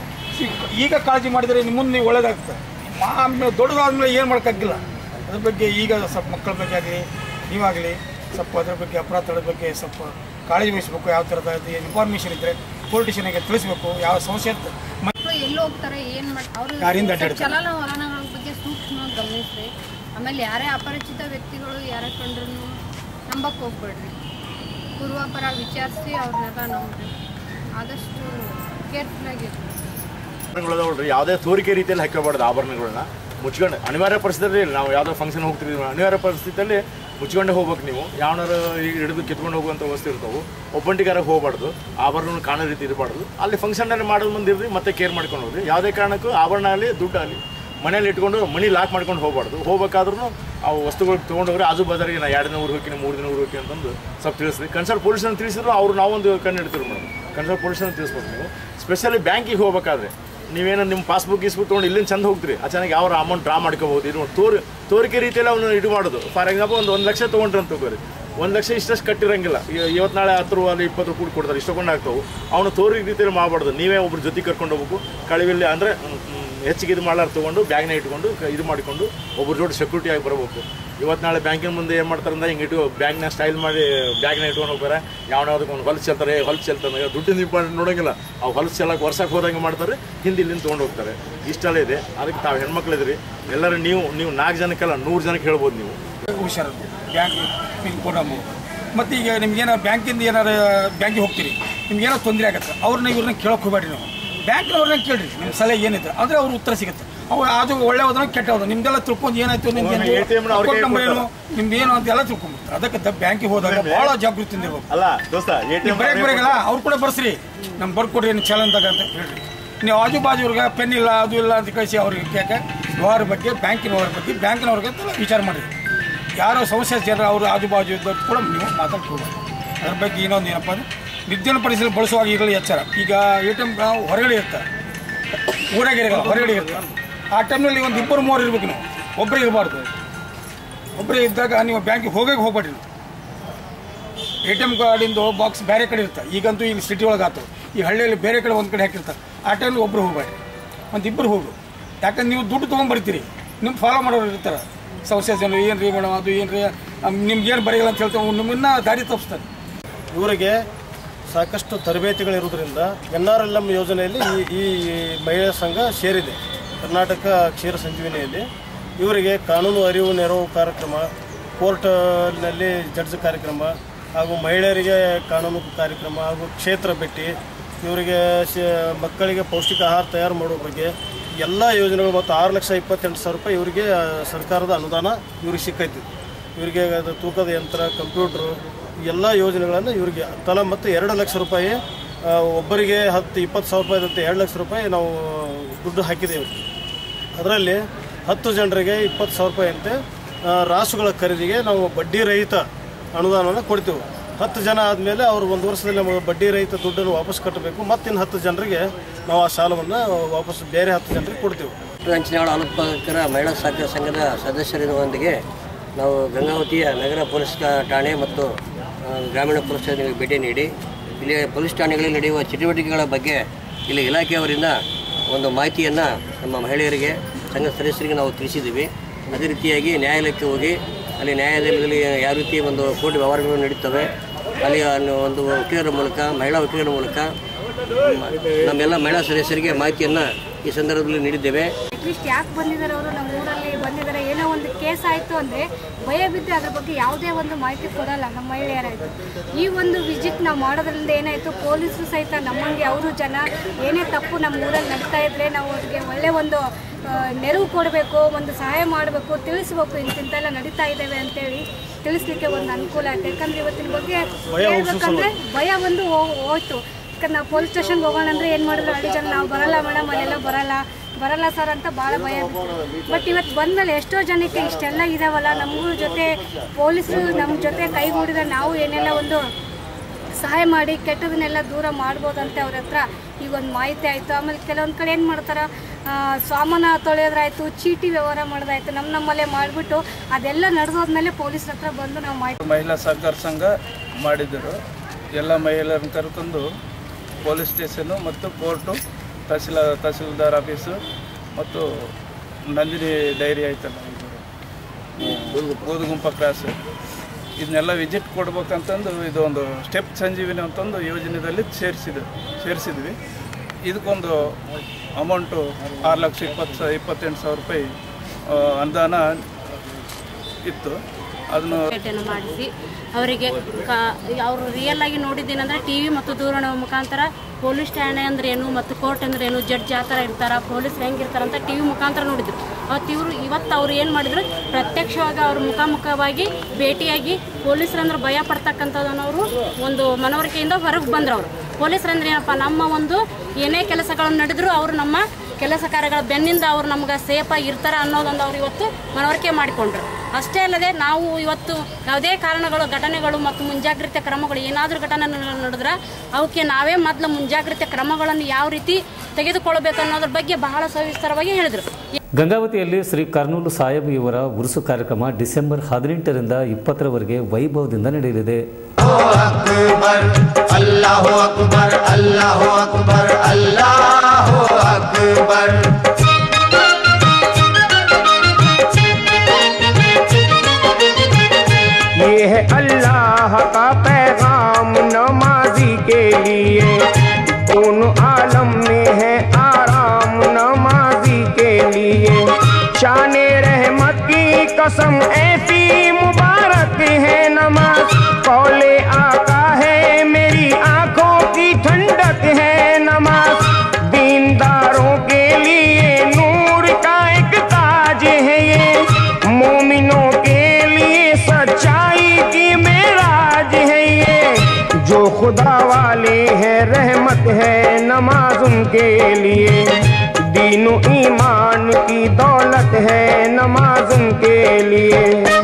ಈಗ ಕಾಳಜಿ ಮಾಡಿದರೆ ನಿಮ್ಮ ಮುಂದೆ ನೀವು ಒಳ್ಳೇದಾಗ್ತದೆ ಆಮೇಲೆ ದೊಡ್ಡದಾದ್ಮೇಲೆ ಏನು ಮಾಡೋಕ್ಕಾಗಿಲ್ಲ ಅದ್ರ ಬಗ್ಗೆ ಈಗ ಸ್ವಲ್ಪ ಮಕ್ಕಳ ಬಗ್ಗೆ ಆಗಲಿ ನೀವಾಗಲಿ ಸ್ವಲ್ಪ ಅದ್ರ ಬಗ್ಗೆ ಅಪರಾಧ ತಡೆದ ಬಗ್ಗೆ ಸ್ವಲ್ಪ ಕಾಳಜಿ ವಹಿಸಬೇಕು ಯಾವ ಥರದ ಇನ್ಫಾರ್ಮೇಷನ್ ಇದ್ದರೆ ಪೊಲಿಟಿಷನ್ಗೆ ತಿಳಿಸ್ಬೇಕು ಯಾವ ಸಮಸ್ಯೆ ಅಂತ ಮಕ್ಕಳು ಎಲ್ಲಿ ಹೋಗ್ತಾರೆ ಏನ್ ಮಾಡ್ ಯಾರಿಂದ ಅವರು ಅಡ್ಡಾಡ್ತಾರೆ? ಚಲನವಲನಗಳ ಬಗ್ಗೆ ಸೂಕ್ಷ್ಮವಾಗಿ ಗಮನಿಸ್ರಿ ಆಮೇಲೆ ಯಾರೇ ಅಪರಿಚಿತ ವ್ಯಕ್ತಿಗಳು ಯಾರೇ ಕಂಡ್ರು ನಂಬಕ್ ಹೋಗ್ಬೇಡ್ರಿ ಪೂರ್ವಾಪರ ವಿಚಾರಿಸಿ ಅವ್ರನ್ನೆಲ್ಲ ನಂಬ್ರಿ ಆದಷ್ಟು ಕೇರ್ಫುಲ್ ಆಗಿರ್ರಿ ಆಭರಣಗಳದಾವಲ್ರಿ ಯಾವುದೇ ತೋರಿಕೆ ರೀತಿಯಲ್ಲಿ ಹಾಕೋಬಾರ್ದು ಆಭರಣಗಳನ್ನ ಮುಚ್ಕೊಂಡು ಅನಿವಾರ್ಯ ಪರಿಸ್ಥಿತಿಯಲ್ಲಿ ನಾವು ಯಾವುದೋ ಫಂಕ್ಷನ್ ಹೋಗ್ತಿದ್ವಿ ಅನಿವಾರ್ಯ ಪರಿಸ್ಥಿತಿಯಲ್ಲಿ ಮುಚ್ಕೊಂಡೇ ಹೋಗ್ಬೇಕು ನೀವು ಯಾವನಾರು ಹಿಡಿದು ಕಿತ್ಕೊಂಡು ಹೋಗುವಂಥ ವಸ್ತು ಇರ್ತಾವೆ ಒಬ್ಬಂಟಿಗಾರ ಹೋಗಬಾರ್ದು ಆಭರಣ ಕಾಣೋ ರೀತಿ ಇರಬಾರ್ದು ಅಲ್ಲಿ ಫಂಕ್ಷನಲ್ಲಿ ಮಾಡೋದು ಮುಂದಿರ್ರಿ ಮತ್ತೆ ಕೇರ್ ಮಾಡ್ಕೊಂಡು ಹೋಗ್ರಿ ಯಾವುದೇ ಕಾರಣಕ್ಕೂ ಆಭರಣ ಆಗಲಿ ದುಡ್ಡು ಆಗಲಿ ಮನೇಲಿ ಇಟ್ಕೊಂಡು ಮನಿ ಲಾಕ್ ಮಾಡ್ಕೊಂಡು ಹೋಗ್ಬಾರ್ದು ಹೋಗ್ಬೇಕಾದ್ರೂ ಅವು ವಸ್ತುಗಳು ತೊಗೊಂಡೋಗ್ರಿ ಆಜು ಬಾಜಾರಿಗೆ ನಾ ಎರಡು ದಿನ ಊರು ಹೋಗ್ತೀನಿ ಮೂರು ದಿನ ಊರು ಹೋಗ್ತೀನಿ ಅಂತಂದು ಸ್ವಲ್ಪ ತಿಳಿಸ್ರಿ ಕನ್ಸಲ್ಟ್ ಪೊಲೀಸನ್ನು ತಿಳಿಸಿದ್ರು ಅವ್ರು ನಾವೊಂದು ಕಣ್ಣು ಇಡ್ತೀವಿ ಮೇಡಮ್ ಕನ್ಸಲ್ಟ್ ಪೊಲೀಸನ್ನು ತಿಳಿಸ್ಬೇಕು ನೀವು ಸ್ಪೆಷಲಿ ಬ್ಯಾಂಕಿಗೆ ಹೋಗ್ಬೇಕಾದ್ರೆ ನೀವೇನೋ ನಿಮ್ಮ ಪಾಸ್ಬುಕ್ ಗೀಸ್ಬುಕ್ ತೊಗೊಂಡು ಇಲ್ಲಿಂದ ಚಂದ ಹೋಗ್ತೀರಿ ಅಚಾನಕ್ ಯಾವ ಅಮೌಂಟ್ ಡ್ರಾ ಮಾಡ್ಕೋಬೋದು ಇದು ನೋಡಿ ತೋರಿ ತೋರಿಕೆ ರೀತಿಯಲ್ಲಿ ಅವನು ಇದು ಮಾಡೋದು ಫಾರ್ ಎಕ್ಸಾಂಪಲ್ ಒಂದು ಒಂದು ಲಕ್ಷ ತೊಗೊಂಡ್ರಿ ಅಂತ ತಗೋರಿ ಒಂದು ಲಕ್ಷ ಇಷ್ಟಷ್ಟು ಕಟ್ಟಿರಂಗಿಲ್ಲ ಇವ- ಇವತ್ತು ನಾಳೆ ಹತ್ತು ರೂಪಾಯಿ ಅಲ್ಲಿ ಇಪ್ಪತ್ತು ರೂಪಾಯಿ ಕೊಡ್ತಾರೆ ಇಷ್ಟೊಂಡು ಆಗ್ತಾವೆ ಅವನು ತೋರಿ ರೀತಿಯಲ್ಲಿ ಮಾಡಬಾರ್ದು ನೀವೇ ಒಬ್ರು ಜೊತೆ ಕರ್ಕೊಂಡು ಹೋಗ್ಬೇಕು ಕಳಿವಿಲ್ಲಿ ಅಂದರೆ ಹೆಚ್ಚಿಗೆ ಇದು ಮಾಡ್ಲಾರ ತೊಗೊಂಡು ಬ್ಯಾಗ್ನ ಇಟ್ಕೊಂಡು ಕ- ಇದು ಮಾಡಿಕೊಂಡು ಒಬ್ಬರ ಜೋಡಿ ಸೆಕ್ಯೂರಿಟಿ ಆಗಿ ಬರಬೇಕು ಇವತ್ತು ನಾಳೆ ಬ್ಯಾಂಕಿನ ಮುಂದೆ ಏನು ಮಾಡ್ತಾರೆ ಅಂದ್ರೆ ಹಿಂಗೆ ಇಟ್ಟು ಬ್ಯಾಗ್ನ ಸ್ಟೈಲ್ ಮಾಡಿ ಬ್ಯಾಗ್ನ ಇಟ್ಕೊಂಡು ಹೋಗ್ತಾರೆ ಯಾವನಾವ್ದಕ್ಕೆ ಒಂದು ಹೊಲಸು ಚೆಲ್ತಾರೆ ಹೊಲಸು ಚೆಲ್ತಾರೆ ದುಡ್ಡಿನ ಇಂಪಾರ್ಟೆಂಟ್ ನೋಡೋಂಗಿಲ್ಲ ಅವು ಹೊಲಸು ಚೆಲ್ಲಕ್ಕೆ ವರ್ಷಕ್ಕೆ ಹೋದಂಗೆ ಮಾಡ್ತಾರೆ ಹಿಂದೆ ಇಲ್ಲಿಂದ ತೊಗೊಂಡು ಹೋಗ್ತಾರೆ ಇಷ್ಟೆಲ್ಲ ಇದೆ ಅದಕ್ಕೆ ತಾವು ಹೆಣ್ಮಕ್ಳು ಇದ್ರಿ ಎಲ್ಲರೂ ನೀವು ನೀವು ನಾಲ್ಕು ಜನಕ್ಕೆಲ್ಲ ನೂರು ಜನಕ್ಕೆ ಹೇಳ್ಬೋದು ನೀವು ಹುಷಾರು ಬ್ಯಾಂಕ್ ಪಿನ್ ಕೊಡಮು ಮತ್ತು ಈಗ ನಿಮ್ಗೇನಾರು ಬ್ಯಾಂಕಿಂದ ಏನಾರು ಬ್ಯಾಂಕಿಗೆ ಹೋಗ್ತೀರಿ ನಿಮ್ಗೇನೋ ತೊಂದರೆ ಆಗುತ್ತೆ ಅವ್ರನ್ನ ಇವ್ರನ್ನ ಕೇಳೋಕೆ ಹೋಗ್ಬೇಡಿ ನೀವು ಬ್ಯಾಂಕ್ನವ್ರನ್ನ ಕೇಳ್ರಿ ನಿಮ್ಮ ಸಲಹೆ ಏನಿದೆ ಅಂದರೆ ಅವ್ರ ಉತ್ತರ ಸಿಗುತ್ತೆ ಅವ್ರು ಅದು ಒಳ್ಳೆ ಹೋದ್ರೆ ಕೆಟ್ಟ ಹೋದ್ರೆ ನಿಮ್ದೆಲ್ಲ ತಿಳ್ಕೊಂಡು ಏನಾಯ್ತು ನಿಮ್ಗೆ ಒಮ್ಮೆ ATM ನ ಅವ್ರಿಗೆ ನಂಬರ್ ಏನು ಕೊಡ್ತಾರೆ. ನಿಮ್ದು ಏನು ಅಂತ ಎಲ್ಲ ತಿಳ್ಕೊಂಡ್ಬಿಡ್ತಾರೆ ಅದಕ್ಕೆ ದ ಬ್ಯಾಂಕಿಗೆ ಹೋದಾಗ ಭಾಳ ಜಾಗೃತಿಯಿಂದ ಇರ್ಬೇಕು ಅಲ್ಲ ದೋಸ್ತ ನೀವು ಬರೆಯಕ್ ಬರೆಯಲ್ಲ ಅವ್ರು ಕೂಡ ಬರ್ಸ್ರಿ ನಮ್ ಬರ್ಕೊಡ್ರಿ ಏನು ಚಲನ್ದಾಗ ಅಂತ ಹೇಳ್ರಿ ನೀವು ಆಜು ಬಾಜುವ್ರಿಗೆ ಪೆನ್ ಇಲ್ಲ ಅದು ಇಲ್ಲ ಅಂತ ಕಳಿಸಿ ಅವ್ರಿಗೆ ಯಾಕೆ ವ್ಯವಹಾರ ಬಗ್ಗೆ ಬ್ಯಾಂಕಿನ ವ್ಯವಹಾರ ಬಗ್ಗೆ ಬ್ಯಾಂಕಿನವ್ರಿಗೆ ಅಂತ ವಿಚಾರ ಮಾಡಿರಿ ಯಾರೋ ಸಮಸ್ಯೆ ಜನ ಅವರು ಆಜು ಬಾಜು ಇದ್ದವ್ರು ಕೂಡ ನೀವು ಮಾತಾಡ್ಕೋಬೋದು ಅದ್ರ ಬಗ್ಗೆ ಇನ್ನೊಂದು ಏನಪ್ಪ ಅಂದ್ರೆ ವಿದ್ಯುತ್ ಪರಿಸರ ಬಳಸುವಾಗ ಇರಲಿ ಎಚ್ಚರ ಈಗ ಎ ಟಿ ಎಮ್ ಹೊರಗಡೆ ಇರ್ತಾರೆ ಊರಾಗ ಇರಲ್ಲ ಹೊರಗಡೆ ಇರ್ತಾರೆ ಆ ಟೈಮ್ನಲ್ಲಿ ಒಂದು ಇಬ್ಬರು ಮೂವರು ಇರ್ಬೇಕು ನೀವು ಒಬ್ಬರೇ ಇರಬಾರ್ದು ಒಬ್ಬರೇ ಇದ್ದಾಗ ನೀವು ಬ್ಯಾಂಕಿಗೆ ಹೋಗಕ್ಕೆ ಹೋಗ್ಬೇಡ್ರಿ ನೀವು ಎ ಟಿ ಎಮ್ ಕಾರ್ಡಿಂದು ಬಾಕ್ಸ್ ಬೇರೆ ಕಡೆ ಇರ್ತಾರೆ ಈಗಂತೂ ಇಲ್ಲಿ ಸಿಟಿ ಒಳಗೆ ಆತು ಈ ಹಳ್ಳಿಯಲ್ಲಿ ಬೇರೆ ಕಡೆ ಒಂದು ಕಡೆ ಹಾಕಿರ್ತಾರೆ ಆ ಟೈಮ್ಲಿ ಒಬ್ಬರು ಹೋಗ್ಬೇಡಿ ಒಂದು ಇಬ್ಬರು ಹೋಗು ಯಾಕಂದ್ರೆ ನೀವು ದುಡ್ಡು ತೊಗೊಂಡ್ಬರ್ತೀರಿ ನಿಮ್ಮ ಫಾಲೋ ಮಾಡೋರು ಇರ್ತಾರೆ ಸಂಸ್ಥೆ ಜನ ಏನು ರೀ ಮೇಡಮ್ ಅದು ಏನು ರೀ ನಿಮ್ಗೆ ಏನು ಬರೆಯಲ್ಲ ಅಂತ ಹೇಳ್ತಾರೆ ನಿಮ್ಮನ್ನ ದಾರಿ ತಪ್ಪಿಸ್ತಾರೆ ಇವರಿಗೆ ಸಾಕಷ್ಟು ತರಬೇತಿಗಳಿರುವುದರಿಂದ ಎನ್ ಆರ್ ಎಲ್ ಎಮ್ ಯೋಜನೆಯಲ್ಲಿ ಈ ಈ ಮಹಿಳಾ ಸಂಘ ಸೇರಿದೆ ಕರ್ನಾಟಕ ಕ್ಷೀರ ಸಂಜೀವಿನಿಯಲ್ಲಿ ಇವರಿಗೆ ಕಾನೂನು ಅರಿವು ನೆರವು ಕಾರ್ಯಕ್ರಮ ಕೋರ್ಟ್ನಲ್ಲಿ ಜಡ್ಜ್ ಕಾರ್ಯಕ್ರಮ ಹಾಗೂ ಮಹಿಳೆಯರಿಗೆ ಕಾನೂನು ಕಾರ್ಯಕ್ರಮ ಹಾಗೂ ಕ್ಷೇತ್ರ ಭೇಟಿ ಇವರಿಗೆ ಶ- ಮಕ್ಕಳಿಗೆ ಪೌಷ್ಟಿಕ ಆಹಾರ ತಯಾರು ಮಾಡುವ ಬಗ್ಗೆ ಎಲ್ಲ ಯೋಜನೆಗಳು ಮತ್ತು ಆರು ಲಕ್ಷ ಇಪ್ಪತ್ತೆಂಟು ಸಾವಿರ ರೂಪಾಯಿ ಇವರಿಗೆ ಆ, ಸರ್ಕಾರದ ಅನುದಾನ ಇವ್ರಿಗೆ ಸಿಕ್ಕೈತಿ ಇವರಿಗೆ ಅದು ತೂಕದ ಯಂತ್ರ ಕಂಪ್ಯೂಟ್ರು ಎಲ್ಲ ಯೋಜನೆಗಳನ್ನು ಇವರಿಗೆ ತಲಾ ಮತ್ತು ಎರಡು ಲಕ್ಷ ರೂಪಾಯಿ ಆ, ಒಬ್ಬರಿಗೆ ಹತ್ತು ಇಪ್ಪತ್ತು ಸಾವಿರ ರೂಪಾಯಿದಂತೆ ಎರಡು ಲಕ್ಷ ರೂಪಾಯಿ ನಾವು ದುಡ್ಡು ಹಾಕಿದ್ದೇವೆ ಅದರಲ್ಲಿ ಹತ್ತು ಜನರಿಗೆ ಇಪ್ಪತ್ತು ಸಾವಿರ ರೂಪಾಯಿ ಅಂತೆ ಆ, ರಾಸುಗಳ ಖರೀದಿಗೆ ನಾವು ಬಡ್ಡಿ ರಹಿತ ಅನುದಾನವನ್ನು ಕೊಡ್ತೇವೆ ಹತ್ತು ಜನ ಆದಮೇಲೆ ಅವರು ಒಂದು ವರ್ಷದಲ್ಲಿ ನಮಗೆ ಬಡ್ಡಿ ರಹಿತ ದುಡ್ಡನ್ನು ವಾಪಸ್ ಕಟ್ಟಬೇಕು ಮತ್ತಿನ್ನು ಹತ್ತು ಜನರಿಗೆ ನಾವು ಆ ಸಾಲವನ್ನು ವಾಪಸ್ ಬೇರೆ ಹತ್ತು ಜನರಿಗೆ ಕೊಡ್ತೇವೆ ಹಂಚಿನಾಳ ಅನುತ್ಪಾದಕರ ಮಹಿಳಾ ಸಹಕಾರ ಸಂಘದ ಸದಸ್ಯರೊಂದಿಗೆ ನಾವು ಗಂಗಾವತಿಯ ನಗರ ಪೊಲೀಸ್ ಕಾ- ಠಾಣೆ ಮತ್ತು ಆ, ಗ್ರಾಮೀಣ ಪೊಲೀಸ್ ಠಾಣೆಗೆ ಭೇಟಿ ನೀಡಿ ಇಲ್ಲಿ ಪೊಲೀಸ್ ಠಾಣೆಗಳಲ್ಲಿ ನಡೆಯುವ ಚಟುವಟಿಕೆಗಳ ಬಗ್ಗೆ ಇಲ್ಲಿ ಇಲಾಖೆಯವರಿಂದ ಒಂದು ಮಾಹಿತಿಯನ್ನು ನಮ್ಮ ಮಹಿಳೆಯರಿಗೆ ಸಂಘ ಸದಸ್ಯರಿಗೆ ನಾವು ತಿಳಿಸಿದ್ದೀವಿ ಅದೇ ರೀತಿಯಾಗಿ ನ್ಯಾಯಾಲಯಕ್ಕೆ ಹೋಗಿ ಅಲ್ಲಿ ನ್ಯಾಯಾಲಯದಲ್ಲಿ ಯಾವ ರೀತಿ ಒಂದು ಕೋರ್ಟ್ ವ್ಯವಹಾರಗಳು ನಡೀತವೆ ಅಲ್ಲಿ ಅನ್ನು ಒಂದು ವಕೀಲರ ಮೂಲಕ ಮಹಿಳಾ ವಕೀಲರ ಮೂಲಕ ನಮ್ಮೆಲ್ಲ ಮಹಿಳಾ ಸದಸ್ಯರಿಗೆ ಮಾಹಿತಿಯನ್ನು ಈ ಸಂದರ್ಭದಲ್ಲಿ ನೀಡಿದ್ದೇವೆ ಅಟ್ಲೀಸ್ಟ್ ಯಾಕೆ ಬಂದಿದ್ದಾರೆ ಅವರು ನಮ್ಮ ಊರಲ್ಲಿ ಬಂದಿದ್ದಾರೆ ಏನೋ ಒಂದು ಕೇಸ್ ಆಯಿತು ಅಂದರೆ ಭಯ ಬಿದ್ದು ಅದ್ರ ಬಗ್ಗೆ ಯಾವುದೇ ಒಂದು ಮಾಹಿತಿ ಕೊಡಲ್ಲ ನಮ್ಮ ಮಹಿಳೆಯರಾಯಿತು ಈ ಒಂದು ವಿಸಿಟ್ ನಾವು ಮಾಡೋದ್ರಿಂದ ಏನಾಯಿತು ಪೊಲೀಸರು ಸಹಿತ ನಮ್ಮಂಗೆ ಅವರು ಜನ ಏನೇ ತಪ್ಪು ನಮ್ಮ ಊರಲ್ಲಿ ನಡೀತಾ ಇದ್ರೆ ನಾವು ಅವ್ರಿಗೆ ಒಳ್ಳೆ ಒಂದು ಆ, ನೆರವು ಕೊಡಬೇಕು ಒಂದು ಸಹಾಯ ಮಾಡಬೇಕು ತಿಳಿಸ್ಬೇಕು ಇಂತಿಂತೆಲ್ಲ ನಡೀತಾ ಇದ್ದೇವೆ ಅಂತೇಳಿ ತಿಳಿಸ್ಲಿಕ್ಕೆ ಒಂದು ಅನುಕೂಲ ಆಯ್ತು ಯಾಕಂದ್ರೆ ಇವತ್ತಿನ ಬಗ್ಗೆ ಭಯ ಹೇಳ್ಬೇಕಂದ್ರೆ ಭಯ ಒಂದು ಹೋ- ಹೋಯ್ತು ಯಾಕಂದ್ರೆ ನಾವು ಪೊಲೀಸ್ ಸ್ಟೇಷನ್ಗೆ ಹೋಗೋಣ ಅಂದ್ರೆ ಏನು ಮಾಡಿದ್ರು ಹಳ್ಳಿ ಜನ ನಾವು ಬರಲ್ಲ ಮೇಡಮ್ ಅಲ್ಲೆಲ್ಲ ಬರಲ್ಲ ಬರಲ್ಲ ಸರ್ ಅಂತ ಭಾಳ ಭಯ ಬಟ್ ಇವತ್ತು ಬಂದಮೇಲೆ ಎಷ್ಟೋ ಜನಕ್ಕೆ ಇಷ್ಟೆಲ್ಲ ಇದಾವಲ್ಲ ನಮಗೂ ಜೊತೆ ಪೊಲೀಸರು ನಮ್ಮ ಜೊತೆ ಕೈಗೂಡಿದ್ರೆ ನಾವು ಏನೆಲ್ಲ ಒಂದು ಸಹಾಯ ಮಾಡಿ ಕೆಟ್ಟದನ್ನೆಲ್ಲ ದೂರ ಮಾಡ್ಬೋದಂತೆ ಅವ್ರ ಹತ್ರ ಈಗ ಒಂದು ಮಾಹಿತಿ ಆಯಿತು ಆಮೇಲೆ ಕೆಲವೊಂದು ಕಡೆ ಏನು ಮಾಡ್ತಾರೆ ಆ, ಸಾಮಾನು ತೊಳೆಯೋದ್ರಾಯ್ತು ಚೀಟಿ ವ್ಯವಹಾರ ಮಾಡೋದಾಯ್ತು ನಮ್ಮ ನಮ್ಮಲ್ಲೇ ಮಾಡಿಬಿಟ್ಟು ಅದೆಲ್ಲ ನಡೆದೋದ್ಮೇಲೆ ಪೊಲೀಸ್ರ ಹತ್ರ ಬಂದು ನಾವು ಮಾಹಿತಿ ಮಹಿಳಾ ಸಹಕಾರ ಸಂಘ ಮಾಡಿದ್ದರು ಎಲ್ಲ ಮಹಿಳೆಯರನ್ನು ಕರ್ಕೊಂಡು ಪೊಲೀಸ್ ಸ್ಟೇಷನು ಮತ್ತು ಕೋರ್ಟು ತಹಸೀಲ ತಹಸೀಲ್ದಾರ್ ಆಫೀಸು ಮತ್ತು ನಂದಿನಿ ಡೈರಿ ಆಯ್ತಲ್ಲ ಇದು ಗೋಧುಗುಂಪ ಕ್ರಾಸ್ ಇದನ್ನೆಲ್ಲ ವಿಸಿಟ್ ಕೊಡ್ಬೇಕಂತಂದು ಇದು ಒಂದು ಸ್ಟೆಪ್ ಸಂಜೀವಿನಿ ಅಂತಂದು ಯೋಜನೆಯಲ್ಲಿ ಸೇರಿಸಿದ್ವಿ ಸೇರಿಸಿದ್ವಿ ಇದಕ್ಕೊಂದು ಅಮೌಂಟು ಆರು ಲಕ್ಷ ಇಪ್ಪತ್ತು ಸ ಇಪ್ಪತ್ತೆಂಟು ಸಾವಿರ ರೂಪಾಯಿ ಆ, ಅನುದಾನ ಇತ್ತು ಅದನ್ನು ಭೇಟಿಯನ್ನು ಮಾಡಿಸಿ ಅವರಿಗೆ ಕ ಅವರು ರಿಯಲ್ ಆಗಿ ನೋಡಿದ್ದೇನೆಂದರೆ ಟಿ ವಿ ಮತ್ತು ದೂರವಾಣಿ ಮುಖಾಂತರ ಪೊಲೀಸ್ ಠಾಣೆ ಅಂದ್ರೆ ಏನು ಮತ್ತು ಕೋರ್ಟ್ ಅಂದ್ರೆ ಏನು ಜಡ್ಜ್ ಯಾವ ಥರ ಇರ್ತಾರ ಪೊಲೀಸ್ ಹೆಂಗಿರ್ತಾರೆ ಅಂತ ಟಿ ವಿ ಮುಖಾಂತರ ನೋಡಿದ್ರು ಅವತ್ತು ಇವರು ಇವತ್ತು ಅವ್ರು ಏನು ಮಾಡಿದ್ರು ಪ್ರತ್ಯಕ್ಷವಾಗಿ ಅವ್ರ ಮುಖಾಮುಖವಾಗಿ ಭೇಟಿಯಾಗಿ ಪೊಲೀಸರಂದ್ರೆ ಭಯ ಪಡ್ತಕ್ಕಂಥದ್ದನ್ನು ಅವರು ಒಂದು ಮನವರಿಕೆಯಿಂದ ಹೊರಗೆ ಬಂದ್ರು ಅವರು ಪೊಲೀಸರಂದ್ರೆ ಏನಪ್ಪ ನಮ್ಮ ಒಂದು ಏನೇ ಕೆಲಸಗಳನ್ನು ನಡೆದ್ರು ಅವರು ನಮ್ಮ ಕೆಲಸ ಕಾರ್ಯಗಳ ಬೆನ್ನಿಂದ ಅವ್ರು ನಮ್ಗೆ ಸೇಫಾಗಿ ಇರ್ತಾರೆ ಅನ್ನೋದೊಂದು ಅವ್ರು ಇವತ್ತು ಮನವರಿಕೆ ಮಾಡಿಕೊಂಡ್ರು ಅಷ್ಟೇ ಅಲ್ಲದೆ ನಾವು ಇವತ್ತು ಯಾವುದೇ ಕಾರಣಗಳು ಘಟನೆಗಳು ಮತ್ತು ಮುಂಜಾಗ್ರತೆ ಕ್ರಮಗಳು ಏನಾದರೂ ಘಟನೆ ನ- ನಡೆದ್ರೆ ಅವಕ್ಕೆ ನಾವೇ ಮೊದಲು ಮುಂಜಾಗ್ರತೆ ಕ್ರಮಗಳನ್ನು ಯಾವ ರೀತಿ ತೆಗೆದುಕೊಳ್ಬೇಕು ಅನ್ನೋದ್ರ ಬಗ್ಗೆ ಬಹಳ ಸವಿಸ್ತಾರವಾಗಿ ಹೇಳಿದರು ಗಂಗಾವತಿಯಲ್ಲಿ ಶ್ರೀ ಕರ್ನೂಲು ಸಾಹೇಬ್ ಇವರ ಉರುಸು ಕಾರ್ಯಕ್ರಮ ಡಿಸೆಂಬರ್ ಹದಿನೆಂಟರಿಂದ ಇಪ್ಪತ್ತರವರೆಗೆ ವೈಭವದಿಂದ ನಡೆಯಲಿದೆ अल्लाह अकबर अल्लाह अकबर अल्लाह अकबर ये है अल्लाह का पैगाम नमाजी के लिए दोनों आलम में है आराम नमाजी के लिए शान रहमत की कसम ऐसी मुबारक है नमाज कौले आका है मेरी आंखों की ठंडक है नमाज दीनदारों के लिए नूर का एक ताज है ये मोमिनों के लिए सच्चाई की मेराज है ये जो खुदा वाले हैं रहमत है नमाज उनके लिए दीनों ईमान की दौलत है नमाज उनके लिए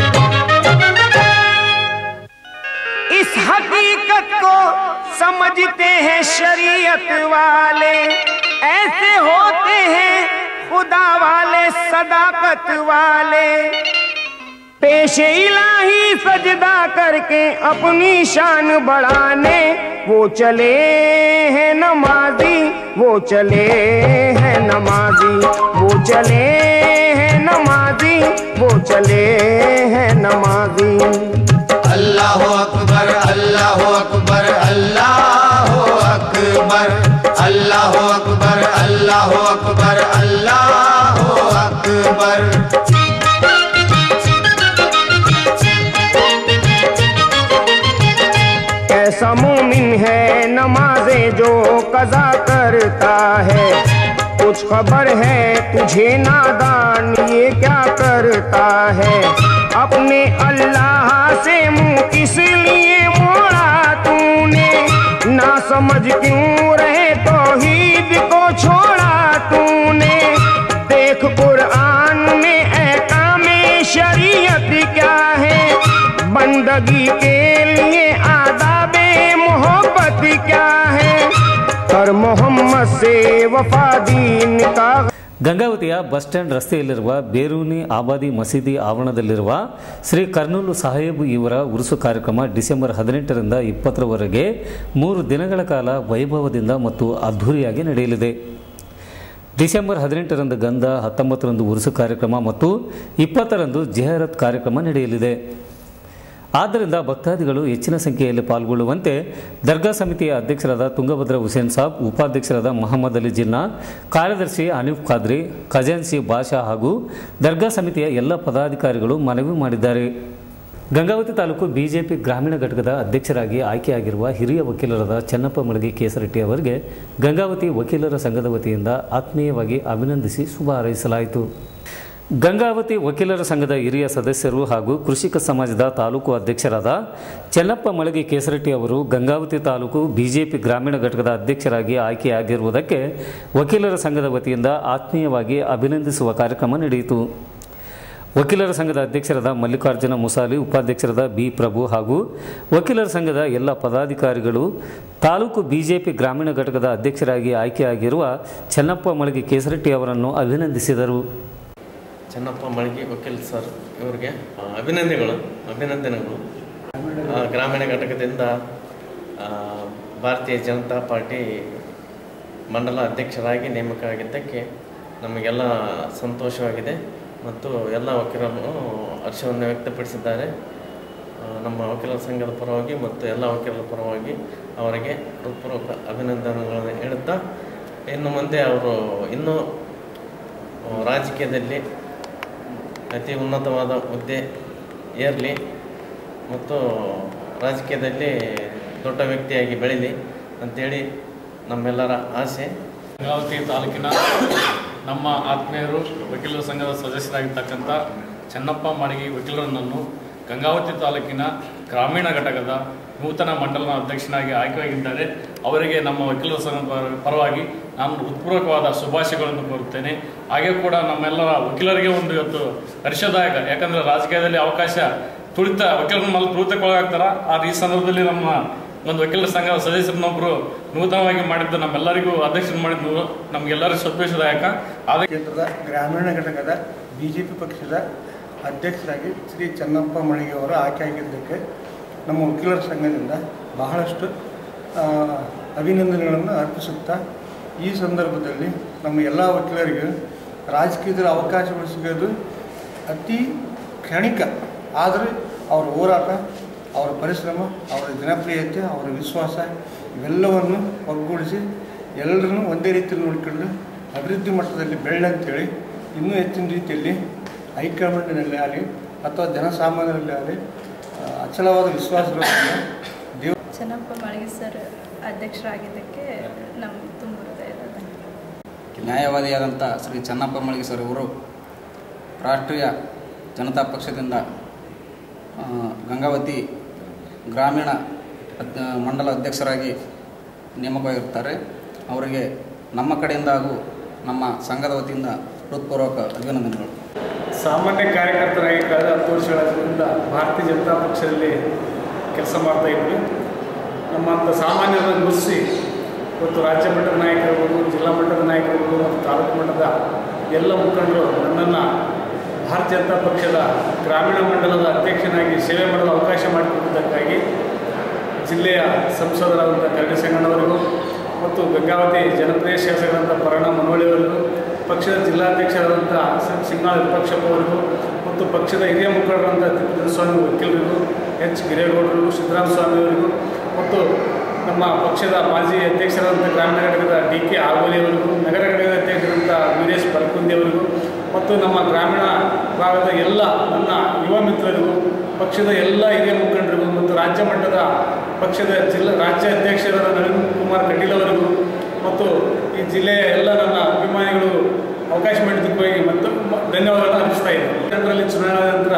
इस हकीकत को समझते हैं शरीयत वाले ऐसे होते हैं खुदा वाले सदाकत वाले पेश इलाही सजदा करके अपनी शान बढ़ाने वो चले हैं नमाजी वो चले हैं नमाजी वो चले हैं नमाजी वो चले हैं नमाजी अल्लाह अकबर अल्लाह अकबर अल्लाह अकबर अल्लाह अकबर अल्लाह अकबर अल्लाह अकबर कैसा मोमिन है नमाजे जो कजा करता है कुछ खबर है तुझे नादान ये क्या करता है अपने अल्लाह से मुंह इसलिए मोड़ा तूने ना समझ क्यों रहे तौहीद को छोड़ा तूने देख कुरान में एहकाम शरीयत क्या है बंदगी के लिए आदाबे मोहब्बत क्या है कर मोहम्मद से वफा दीन का ಗಂಗಾವತಿಯ ಬಸ್ ಸ್ಟ್ಯಾಂಡ್ ರಸ್ತೆಯಲ್ಲಿರುವ ಬೇರೂನಿ ಆಬಾದಿ ಮಸೀದಿ ಆವರಣದಲ್ಲಿರುವ ಶ್ರೀ ಕರ್ನೂಲು ಸಾಹೇಬ್ ಇವರ ಉರುಸು ಕಾರ್ಯಕ್ರಮ ಡಿಸೆಂಬರ್ ಹದಿನೆಂಟರಿಂದ ಇಪ್ಪತ್ತರವರೆಗೆ ಮೂರು ದಿನಗಳ ಕಾಲ ವೈಭವದಿಂದ ಮತ್ತು ಅದ್ಧೂರಿಯಾಗಿ ನಡೆಯಲಿದೆ ಡಿಸೆಂಬರ್ ಹದಿನೆಂಟರಂದು ಗಂಧ ಹತ್ತೊಂಬತ್ತರಂದು ಉರುಸು ಕಾರ್ಯಕ್ರಮ ಮತ್ತು ಇಪ್ಪತ್ತರಂದು ಜೆಹರತ್ ಕಾರ್ಯಕ್ರಮ ನಡೆಯಲಿದೆ ಆದ್ದರಿಂದ ಭಕ್ತಾದಿಗಳು ಹೆಚ್ಚಿನ ಸಂಖ್ಯೆಯಲ್ಲಿ ಪಾಲ್ಗೊಳ್ಳುವಂತೆ ದರ್ಗಾ ಸಮಿತಿಯ ಅಧ್ಯಕ್ಷರಾದ ತುಂಗಭದ್ರ ಹುಸೇನ್ ಸಾಬ್ ಉಪಾಧ್ಯಕ್ಷರಾದ ಮೊಹಮ್ಮದ್ ಅಲಿ ಜಿನ್ನಾ ಕಾರ್ಯದರ್ಶಿ ಅನೀಫ್ ಖಾದ್ರಿ ಖಜಾನ್ಸಿ ಬಾಷಾ ಹಾಗೂ ದರ್ಗಾ ಸಮಿತಿಯ ಎಲ್ಲ ಪದಾಧಿಕಾರಿಗಳು ಮನವಿ ಮಾಡಿದ್ದಾರೆ ಗಂಗಾವತಿ ತಾಲೂಕು ಬಿಜೆಪಿ ಗ್ರಾಮೀಣ ಘಟಕದ ಅಧ್ಯಕ್ಷರಾಗಿ ಆಯ್ಕೆಯಾಗಿರುವ ಹಿರಿಯ ವಕೀಲರಾದ ಚೆನ್ನಪ್ಪ ಮಳಗಿ ಕೇಸರಟ್ಟಿ ಅವರಿಗೆ ಗಂಗಾವತಿ ವಕೀಲರ ಸಂಘದ ವತಿಯಿಂದ ಆತ್ಮೀಯವಾಗಿ ಅಭಿನಂದಿಸಿ ಶುಭ ಹಾರೈಸಲಾಯಿತು ಗಂಗಾವತಿ ವಕೀಲರ ಸಂಘದ ಹಿರಿಯ ಸದಸ್ಯರು ಹಾಗೂ ಕೃಷಿಕ ಸಮಾಜದ ತಾಲೂಕು ಅಧ್ಯಕ್ಷರಾದ ಚೆನ್ನಪ್ಪ ಮಳಗಿ ಕೇಸರಟ್ಟಿ ಅವರು ಗಂಗಾವತಿ ತಾಲೂಕು ಬಿಜೆಪಿ ಗ್ರಾಮೀಣ ಘಟಕದ ಅಧ್ಯಕ್ಷರಾಗಿ ಆಯ್ಕೆಯಾಗಿರುವುದಕ್ಕೆ ವಕೀಲರ ಸಂಘದ ವತಿಯಿಂದ ಆತ್ಮೀಯವಾಗಿ ಅಭಿನಂದಿಸುವ ಕಾರ್ಯಕ್ರಮ ನಡೆಯಿತು ವಕೀಲರ ಸಂಘದ ಅಧ್ಯಕ್ಷರಾದ ಮಲ್ಲಿಕಾರ್ಜುನ ಮುಸಾಲಿ ಉಪಾಧ್ಯಕ್ಷರಾದ ಬಿ ಪ್ರಭು ಹಾಗೂ ವಕೀಲರ ಸಂಘದ ಎಲ್ಲ ಪದಾಧಿಕಾರಿಗಳು ತಾಲೂಕು ಬಿಜೆಪಿ ಗ್ರಾಮೀಣ ಘಟಕದ ಅಧ್ಯಕ್ಷರಾಗಿ ಆಯ್ಕೆಯಾಗಿರುವ ಚೆನ್ನಪ್ಪ ಮಳಗಿ ಕೇಸರಟ್ಟಿ ಅವರನ್ನು ಅಭಿನಂದಿಸಿದರು ಚೆನ್ನಪ್ಪ ಮಳಗಿ ವಕೀಲ್ ಸರ್ ಇವರಿಗೆ ಆ, ಅಭಿನಂದನೆಗಳು ಅಭಿನಂದನೆಗಳು ಆ, ಗ್ರಾಮೀಣ ಘಟಕದಿಂದ ಆ, ಭಾರತೀಯ ಜನತಾ ಪಾರ್ಟಿ ಮಂಡಲ ಅಧ್ಯಕ್ಷರಾಗಿ ನೇಮಕ ಆಗಿದ್ದಕ್ಕೆ ನಮಗೆಲ್ಲ ಸಂತೋಷವಾಗಿದೆ ಮತ್ತು ಎಲ್ಲ ವಕೀಲರು ಹರ್ಷವನ್ನು ವ್ಯಕ್ತಪಡಿಸಿದ್ದಾರೆ ಆ, ನಮ್ಮ ವಕೀಲರ ಸಂಘದ ಪರವಾಗಿ ಮತ್ತು ಎಲ್ಲ ವಕೀಲರ ಪರವಾಗಿ ಅವರಿಗೆ ಹೃತ್ಪೂರ್ವಕ ಅಭಿನಂದನೆಗಳನ್ನು ಹೇಳುತ್ತಾ ಇನ್ನು ಮುಂದೆ ಅವರು ಇನ್ನೂ ಆ, ರಾಜಕೀಯದಲ್ಲಿ ಅತಿ ಉನ್ನತವಾದ ಹುದ್ದೆ ಏರಲಿ ಮತ್ತು ರಾಜಕೀಯದಲ್ಲಿ ದೊಡ್ಡ ವ್ಯಕ್ತಿಯಾಗಿ ಬೆಳೀಲಿ ಅಂತೇಳಿ ನಮ್ಮೆಲ್ಲರ ಆಸೆ ಗಂಗಾವತಿ ತಾಲೂಕಿನ ನಮ್ಮ ಆತ್ಮೀಯರು ವಕೀಲರ ಸಂಘದ ಸದಸ್ಯರಾಗಿರ್ತಕ್ಕಂಥ ಚೆನ್ನಪ್ಪ ಮಾಳಿಗೆ ವಕೀಲರನ್ನು ಗಂಗಾವತಿ ತಾಲೂಕಿನ ಗ್ರಾಮೀಣ ಘಟಕದ ನೂತನ ಮಂಡಲದ ಅಧ್ಯಕ್ಷನಾಗಿ ಆಯ್ಕೆಯಾಗಿದ್ದಾರೆ ಅವರಿಗೆ ನಮ್ಮ ವಕೀಲರ ಸಂಘದ ಪರ- ಪರವಾಗಿ ನಾನು ಹೃತ್ಪೂರ್ವಕವಾದ ಶುಭಾಶಯಗಳನ್ನು ಕೋರುತ್ತೇನೆ ಹಾಗೆ ಕೂಡ ನಮ್ಮೆಲ್ಲರ ವಕೀಲರಿಗೆ ಒಂದು ಇವತ್ತು ಹರ್ಷದಾಯಕ ಯಾಕಂದರೆ ರಾಜಕೀಯದಲ್ಲಿ ಅವಕಾಶ ತುಳಿತ ವಕೀಲರ ಮೇಲೆ ತುಳಿತಕ್ಕೊಳಗಾಗ್ತಾರ ಆದ್ರೆ ಈ ಸಂದರ್ಭದಲ್ಲಿ ನಮ್ಮ ಒಂದು ವಕೀಲರ ಸಂಘದ ಸದಸ್ಯರನ್ನೊಬ್ಬರು ನೂತನವಾಗಿ ಮಾಡಿದ್ದು ನಮ್ಮೆಲ್ಲರಿಗೂ ಅಧ್ಯಕ್ಷರು ಮಾಡಿದ್ದು ನಮಗೆಲ್ಲರಿಗೂ ಸಂತೋಷದಾಯಕ ಆದ ಕ್ಷೇತ್ರದ ಗ್ರಾಮೀಣ ಘಟಕದ ಬಿಜೆಪಿ ಪಕ್ಷದ ಅಧ್ಯಕ್ಷರಾಗಿ ಶ್ರೀ ಚೆನ್ನಪ್ಪ ಮಳಿಗೆ ಅವರು ಆಯ್ಕೆಯಾಗಿದ್ದಕ್ಕೆ ನಮ್ಮ ವಕೀಲರ ಸಂಘದಿಂದ ಬಹಳಷ್ಟು ಆ, ಅಭಿನಂದನೆಗಳನ್ನು ಅರ್ಪಿಸುತ್ತಾ ಈ ಸಂದರ್ಭದಲ್ಲಿ ನಮ್ಮ ಎಲ್ಲ ವಕೀಲರಿಗೂ ರಾಜಕೀಯದಲ್ಲಿ ಅವಕಾಶಗಳು ಸಿಗೋದು ಅತಿ ಕ್ಷಣಿಕ ಆದರೆ ಅವರ ಹೋರಾಟ ಅವರ ಪರಿಶ್ರಮ ಅವರ ಜನಪ್ರಿಯತೆ ಅವರ ವಿಶ್ವಾಸ ಇವೆಲ್ಲವನ್ನು ಒಗ್ಗೂಡಿಸಿ ಎಲ್ಲರನ್ನೂ ಒಂದೇ ರೀತಿಯಲ್ಲಿ ನೋಡಿಕೊಂಡು ಅಭಿವೃದ್ಧಿ ಮಟ್ಟದಲ್ಲಿ ಬೆಳ್ಳಂತೇಳಿ ಇನ್ನೂ ಹೆಚ್ಚಿನ ರೀತಿಯಲ್ಲಿ ಹೈಕಮಾಂಡ್ನಲ್ಲಿ ಆಗಲಿ ಅಥವಾ ಜನಸಾಮಾನ್ಯರಲ್ಲಿ ಆಗಲಿ ಆ, ಅಚಲವಾದ ವಿಶ್ವಾಸಗಳನ್ನು ದೇವ ಚೆನ್ನಪ್ಪ ಮಾಳಿಗೆ ಸರ್ ಅಧ್ಯಕ್ಷರಾಗಿದ್ದಕ್ಕೆ ನಮ್ಗೆ ತುಂಬ ಹೃದಯದ ಧನ್ಯವಾದ. ನ್ಯಾಯವಾದಿಯಾದಂಥ ಶ್ರೀ ಚೆನ್ನಪ್ಪ ಮಳಿಗೆ ಸರ್ ಇವರು ರಾಷ್ಟ್ರೀಯ ಜನತಾ ಪಕ್ಷದಿಂದ ಆ, ಗಂಗಾವತಿ ಗ್ರಾಮೀಣ ಅದ್- ಮಂಡಲ ಅಧ್ಯಕ್ಷರಾಗಿ ನೇಮಕವಾಗಿರ್ತಾರೆ ಅವರಿಗೆ ನಮ್ಮ ಕಡೆಯಿಂದ ಹಾಗೂ ನಮ್ಮ ಸಂಘದ ವತಿಯಿಂದ ಹೃತ್ಪೂರ್ವಕ ಅಭಿನಂದನೆಗಳು ಸಾಮಾನ್ಯ ಕಾರ್ಯಕರ್ತರಾಗಿ ಕಳೆದ ಹತ್ತು ವರ್ಷಗಳಿಂದ ಭಾರತೀಯ ಜನತಾ ಪಕ್ಷದಲ್ಲಿ ಕೆಲಸ ಮಾಡ್ತಾ ಇದ್ವಿ ನಮ್ಮಂಥ ಸಾಮಾನ್ಯರನ್ನು ಗುರುತಿಸಿ ಇವತ್ತು ರಾಜ್ಯ ಮಟ್ಟದ ನಾಯಕರಿರ್ಬೋದು ಜಿಲ್ಲಾ ಮಟ್ಟದ ನಾಯಕರಿರ್ಬೋದು ಮತ್ತು ತಾಲೂಕು ಮಟ್ಟದ ಎಲ್ಲ ಮುಖಂಡರು ನನ್ನನ್ನು ಭಾರತೀಯ ಜನತಾ ಪಕ್ಷದ ಗ್ರಾಮೀಣ ಮಂಡಲದ ಅಧ್ಯಕ್ಷನಾಗಿ ಸೇವೆ ಮಾಡಲು ಅವಕಾಶ ಮಾಡಿಕೊಟ್ಟಿದ್ದಕ್ಕಾಗಿ ಜಿಲ್ಲೆಯ ಸಂಸದರಾದಂಥ ಕರಡಿ ಸಂಗಣ್ಣವರಿಗೂ ಮತ್ತು ಗಂಗಾವತಿ ಜನಪ್ರಿಯ ಶಾಸಕರಾದಂಥ ಪರಣ ಮನವಳ್ಳಿಯವರಿಗೂ ಪಕ್ಷದ ಜಿಲ್ಲಾಧ್ಯಕ್ಷರಾದಂಥ ಸ- ಸಿಂಗಾಳ ವಿಪಕ್ಷಪ್ಪ ಅವರಿಗೂ ಮತ್ತು ಪಕ್ಷದ ಹಿರಿಯ ಮುಖಂಡರಾದಂಥ ತಿಪ್ಪೇಸ್ವಾಮಿ ವಕೀಲರಿಗೂ ಎಚ್ ಗಿರೇಗೌಡರಿಗೂ ಸಿದ್ದರಾಮ ಸ್ವಾಮಿಯವರಿಗೂ ಮತ್ತು ನಮ್ಮ ಪಕ್ಷದ ಮಾಜಿ ಅಧ್ಯಕ್ಷರಾದಂಥ ಗ್ರಾಮೀಣ ಘಟಕದ ಡಿ ಕೆ ಆಲ್ವಲಿಯವರಿಗೂ ನಗರ ಘಟಕದ ಅಧ್ಯಕ್ಷರಾದಂಥ ವೀರೇಶ್ ಬಲ್ಕುಂದಿ ಅವರಿಗೂ ಮತ್ತು ನಮ್ಮ ಗ್ರಾಮೀಣ ಭಾಗದ ಎಲ್ಲ ನನ್ನ ಯುವ ಮಿತ್ರರಿಗೂ ಪಕ್ಷದ ಎಲ್ಲ ಹಿರಿಯ ಮುಖಂಡರಿಗೂ ಮತ್ತು ರಾಜ್ಯ ಮಟ್ಟದ ಪಕ್ಷದ ಜಿಲ್ಲಾ ರಾಜ್ಯ ಅಧ್ಯಕ್ಷರಾದ ನಳಿನ್ ಕುಮಾರ್ ಕಟೀಲ್ ಅವರಿಗೂ ಮತ್ತು ಈ ಜಿಲ್ಲೆಯ ಎಲ್ಲ ನನ್ನ ಅಭಿಮಾನಿಗಳು ಅವಕಾಶ ಮಾಡಿದ್ದಕ್ಕಾಗಿ ಮತ್ತು ಮ- ಧನ್ಯವಾದಗಳನ್ನು ಅರ್ಪಿಸ್ತಾ ಇದ್ದೀನಿ ಅದರಲ್ಲಿ ಚುನಾವಣೆ ನಂತರ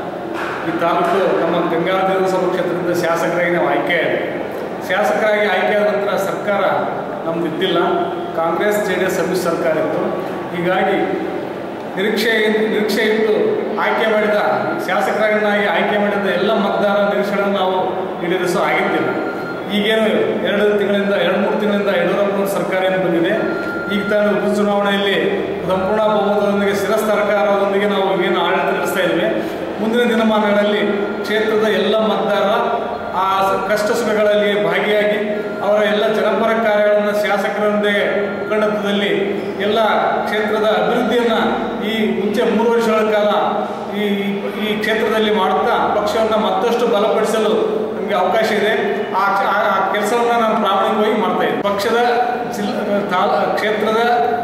ಈ ತಾಲೂಕು ನಮ್ಮ ಗಂಗಾವತಿ ವಿಧಾನಸಭಾ ಕ್ಷೇತ್ರದಿಂದ ಶಾಸಕರಾಗಿ ನಾವು ಆಯ್ಕೆಯಾಗಿದೆ ಶಾಸಕರಾಗಿ ಆಯ್ಕೆಯಾದ ನಂತರ ಸರ್ಕಾರ ನಮ್ದು ಇದ್ದಿಲ್ಲ ಕಾಂಗ್ರೆಸ್ ಜೆ ಡಿ ಎಸ್ ಸಮ್ಮಿಶ್ರ ಸರ್ಕಾರ ಇತ್ತು ಹೀಗಾಗಿ ನಿರೀಕ್ಷೆ ನಿರೀಕ್ಷೆ ಇಟ್ಟು ಆಯ್ಕೆ ಮಾಡಿದ ಶಾಸಕರನ್ನಾಗಿ ಆಯ್ಕೆ ಮಾಡಿದ ಎಲ್ಲ ಮತದಾರರ ನಿರೀಕ್ಷೆಗಳನ್ನು ನಾವು ಈಡೇರಿಸೋ ಆಗಿದ್ದಿಲ್ಲ ಈಗೇನು ಎರಡು ತಿಂಗಳಿಂದ ಎರಡು ಮೂರು ತಿಂಗಳಿಂದ ಯಡಿಯೂರಪ್ಪನವ್ರ ಸರ್ಕಾರ ಏನು ಬಂದಿದೆ ಈಗ ತಾನು ಉಪಚುನಾವಣೆಯಲ್ಲಿ ಸಂಪೂರ್ಣ ಬಹುಮತದೊಂದಿಗೆ ಸ್ಥಿರ ಸರ್ಕಾರದೊಂದಿಗೆ ನಾವು ಏನು ಆಡಳಿತ ನಡೆಸ್ತಾ ಇದ್ದೀವಿ ಮುಂದಿನ ದಿನಮಾನಗಳಲ್ಲಿ ಕ್ಷೇತ್ರದ ಎಲ್ಲ ಮತದಾರರ ಆ ಸ- ಕಷ್ಟ ಸುಖಗಳಲ್ಲಿ ಭಾಗಿಯಾಗಿ ಅವರ ಎಲ್ಲ ಜನಪರ ಕಾರ್ಯಗಳನ್ನು ಶಾಸಕರೊಂದಿಗೆ ಮುಖಂಡತ್ವದಲ್ಲಿ ಎಲ್ಲ ಕ್ಷೇತ್ರದ ಅಭಿವೃದ್ಧಿಯನ್ನು ಈ ಮುಂಚೆ ಮೂರು ವರ್ಷಗಳ ಕಾಲ ಈ ಈ ಕ್ಷೇತ್ರದಲ್ಲಿ ಮಾಡುತ್ತಾ ಪಕ್ಷವನ್ನು ಮತ್ತಷ್ಟು ಬಲಪಡಿಸಲು ನಮಗೆ ಅವಕಾಶ ಇದೆ ಆ ಆ ಕೆಲಸವನ್ನು ನಾನು ಪ್ರಾಮಾಣಿಕವಾಗಿ ಮಾಡ್ತಾ ಇದ್ದೀನಿ ಪಕ್ಷದ ಜಿಲ್ಲಾ ತಾಲ ಕ್ಷೇತ್ರದ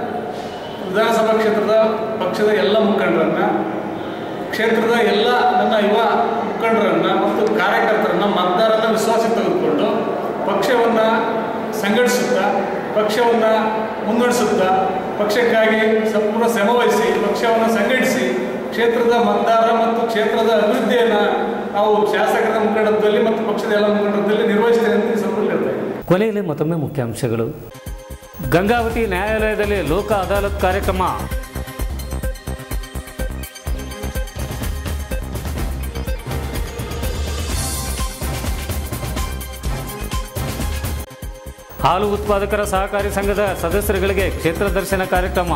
ವಿಧಾನಸಭಾ ಕ್ಷೇತ್ರದ ಪಕ್ಷದ ಎಲ್ಲ ಮುಖಂಡರನ್ನು ಕ್ಷೇತ್ರದ ಎಲ್ಲ ನನ್ನ ಯುವ ಮುಖಂಡರನ್ನು ಮತ್ತು ಕಾರ್ಯಕರ್ತರನ್ನು ಮತದಾರರ ವಿಶ್ವಾಸ ತೆಗೆದುಕೊಂಡು ಪಕ್ಷವನ್ನು ಸಂಘಟಿಸುತ್ತಾ ಪಕ್ಷವನ್ನು ಮುನ್ನಡೆಸುತ್ತಾ ಪಕ್ಷಕ್ಕಾಗಿ ಸಂಪೂರ್ಣ ಶ್ರಮವಹಿಸಿ ಪಕ್ಷವನ್ನು ಸಂಘಟಿಸಿ ಕ್ಷೇತ್ರದ ಮತದಾರ ಮತ್ತು ಕ್ಷೇತ್ರದ ಅಭಿವೃದ್ಧಿಯನ್ನು ನಾವು ಶಾಸಕರ ಮುಖಂಡತ್ವದಲ್ಲಿ ಮತ್ತು ಪಕ್ಷದ ಎಲ್ಲ ಮುಖಂಡತ್ವದಲ್ಲಿ ನಿರ್ವಹಿಸ್ತೇವೆ ಅಂತ ಈ ಸಂದರ್ಭದಲ್ಲಿ ಹೇಳ್ತಾ ಇದ್ದೀನಿ ಕೊನೆಯಲ್ಲಿ ಮತ್ತೊಮ್ಮೆ ಮುಖ್ಯಾಂಶಗಳು ಗಂಗಾವತಿ ನ್ಯಾಯಾಲಯದಲ್ಲಿ ಲೋಕ ಅದಾಲತ್ ಕಾರ್ಯಕ್ರಮ ಹಾಲು ಉತ್ಪಾದಕರ ಸಹಕಾರಿ ಸಂಘದ ಸದಸ್ಯರುಗಳಿಗೆ ಕ್ಷೇತ್ರ ದರ್ಶನ ಕಾರ್ಯಕ್ರಮ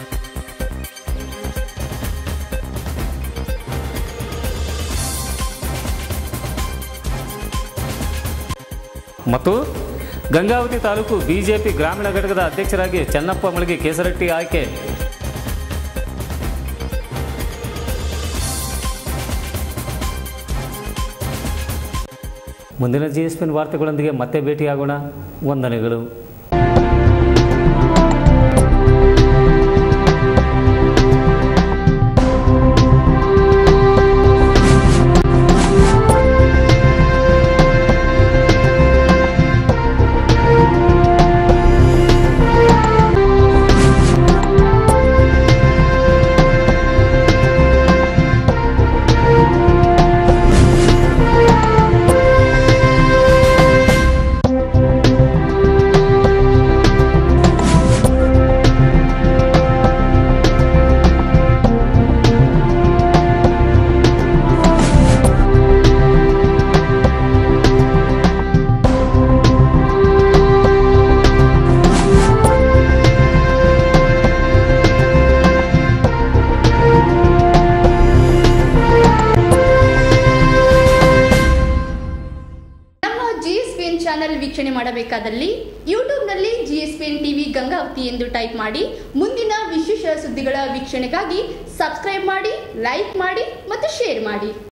ಮತ್ತು ಗಂಗಾವತಿ ತಾಲೂಕು ಬಿಜೆಪಿ ಗ್ರಾಮೀಣ ಘಟಕದ ಅಧ್ಯಕ್ಷರಾಗಿ ಚೆನ್ನಪ್ಪ ಮಳಿಗೆ ಕೇಸರಟ್ಟಿ ಆಯ್ಕೆ ಮುಂದಿನ ಜಿ ಎಸ್ ಪಿನ್ ವಾರ್ತೆಗಳೊಂದಿಗೆ ಮತ್ತೆ ಭೇಟಿಯಾಗೋಣ ವಂದನೆಗಳು ನಮ್ಮ ಜಿಎಸ್ಪಿಎನ್ ಚಾನೆಲ್ ವೀಕ್ಷಣೆ ಮಾಡಬೇಕಾದಲ್ಲಿ ಯೂಟ್ಯೂಬ್ನಲ್ಲಿ ಜಿಎಸ್ಪಿಎನ್ ಟಿವಿ ಗಂಗಾವತಿ ಎಂದು ಟೈಪ್ ಮಾಡಿ ಮುಂದಿನ ವಿಶೇಷ ಸುದ್ದಿಗಳ ವೀಕ್ಷಣೆಗಾಗಿ ಸಬ್ಸ್ಕ್ರೈಬ್ ಮಾಡಿ ಲೈಕ್ ಮಾಡಿ ಮತ್ತು ಶೇರ್ ಮಾಡಿ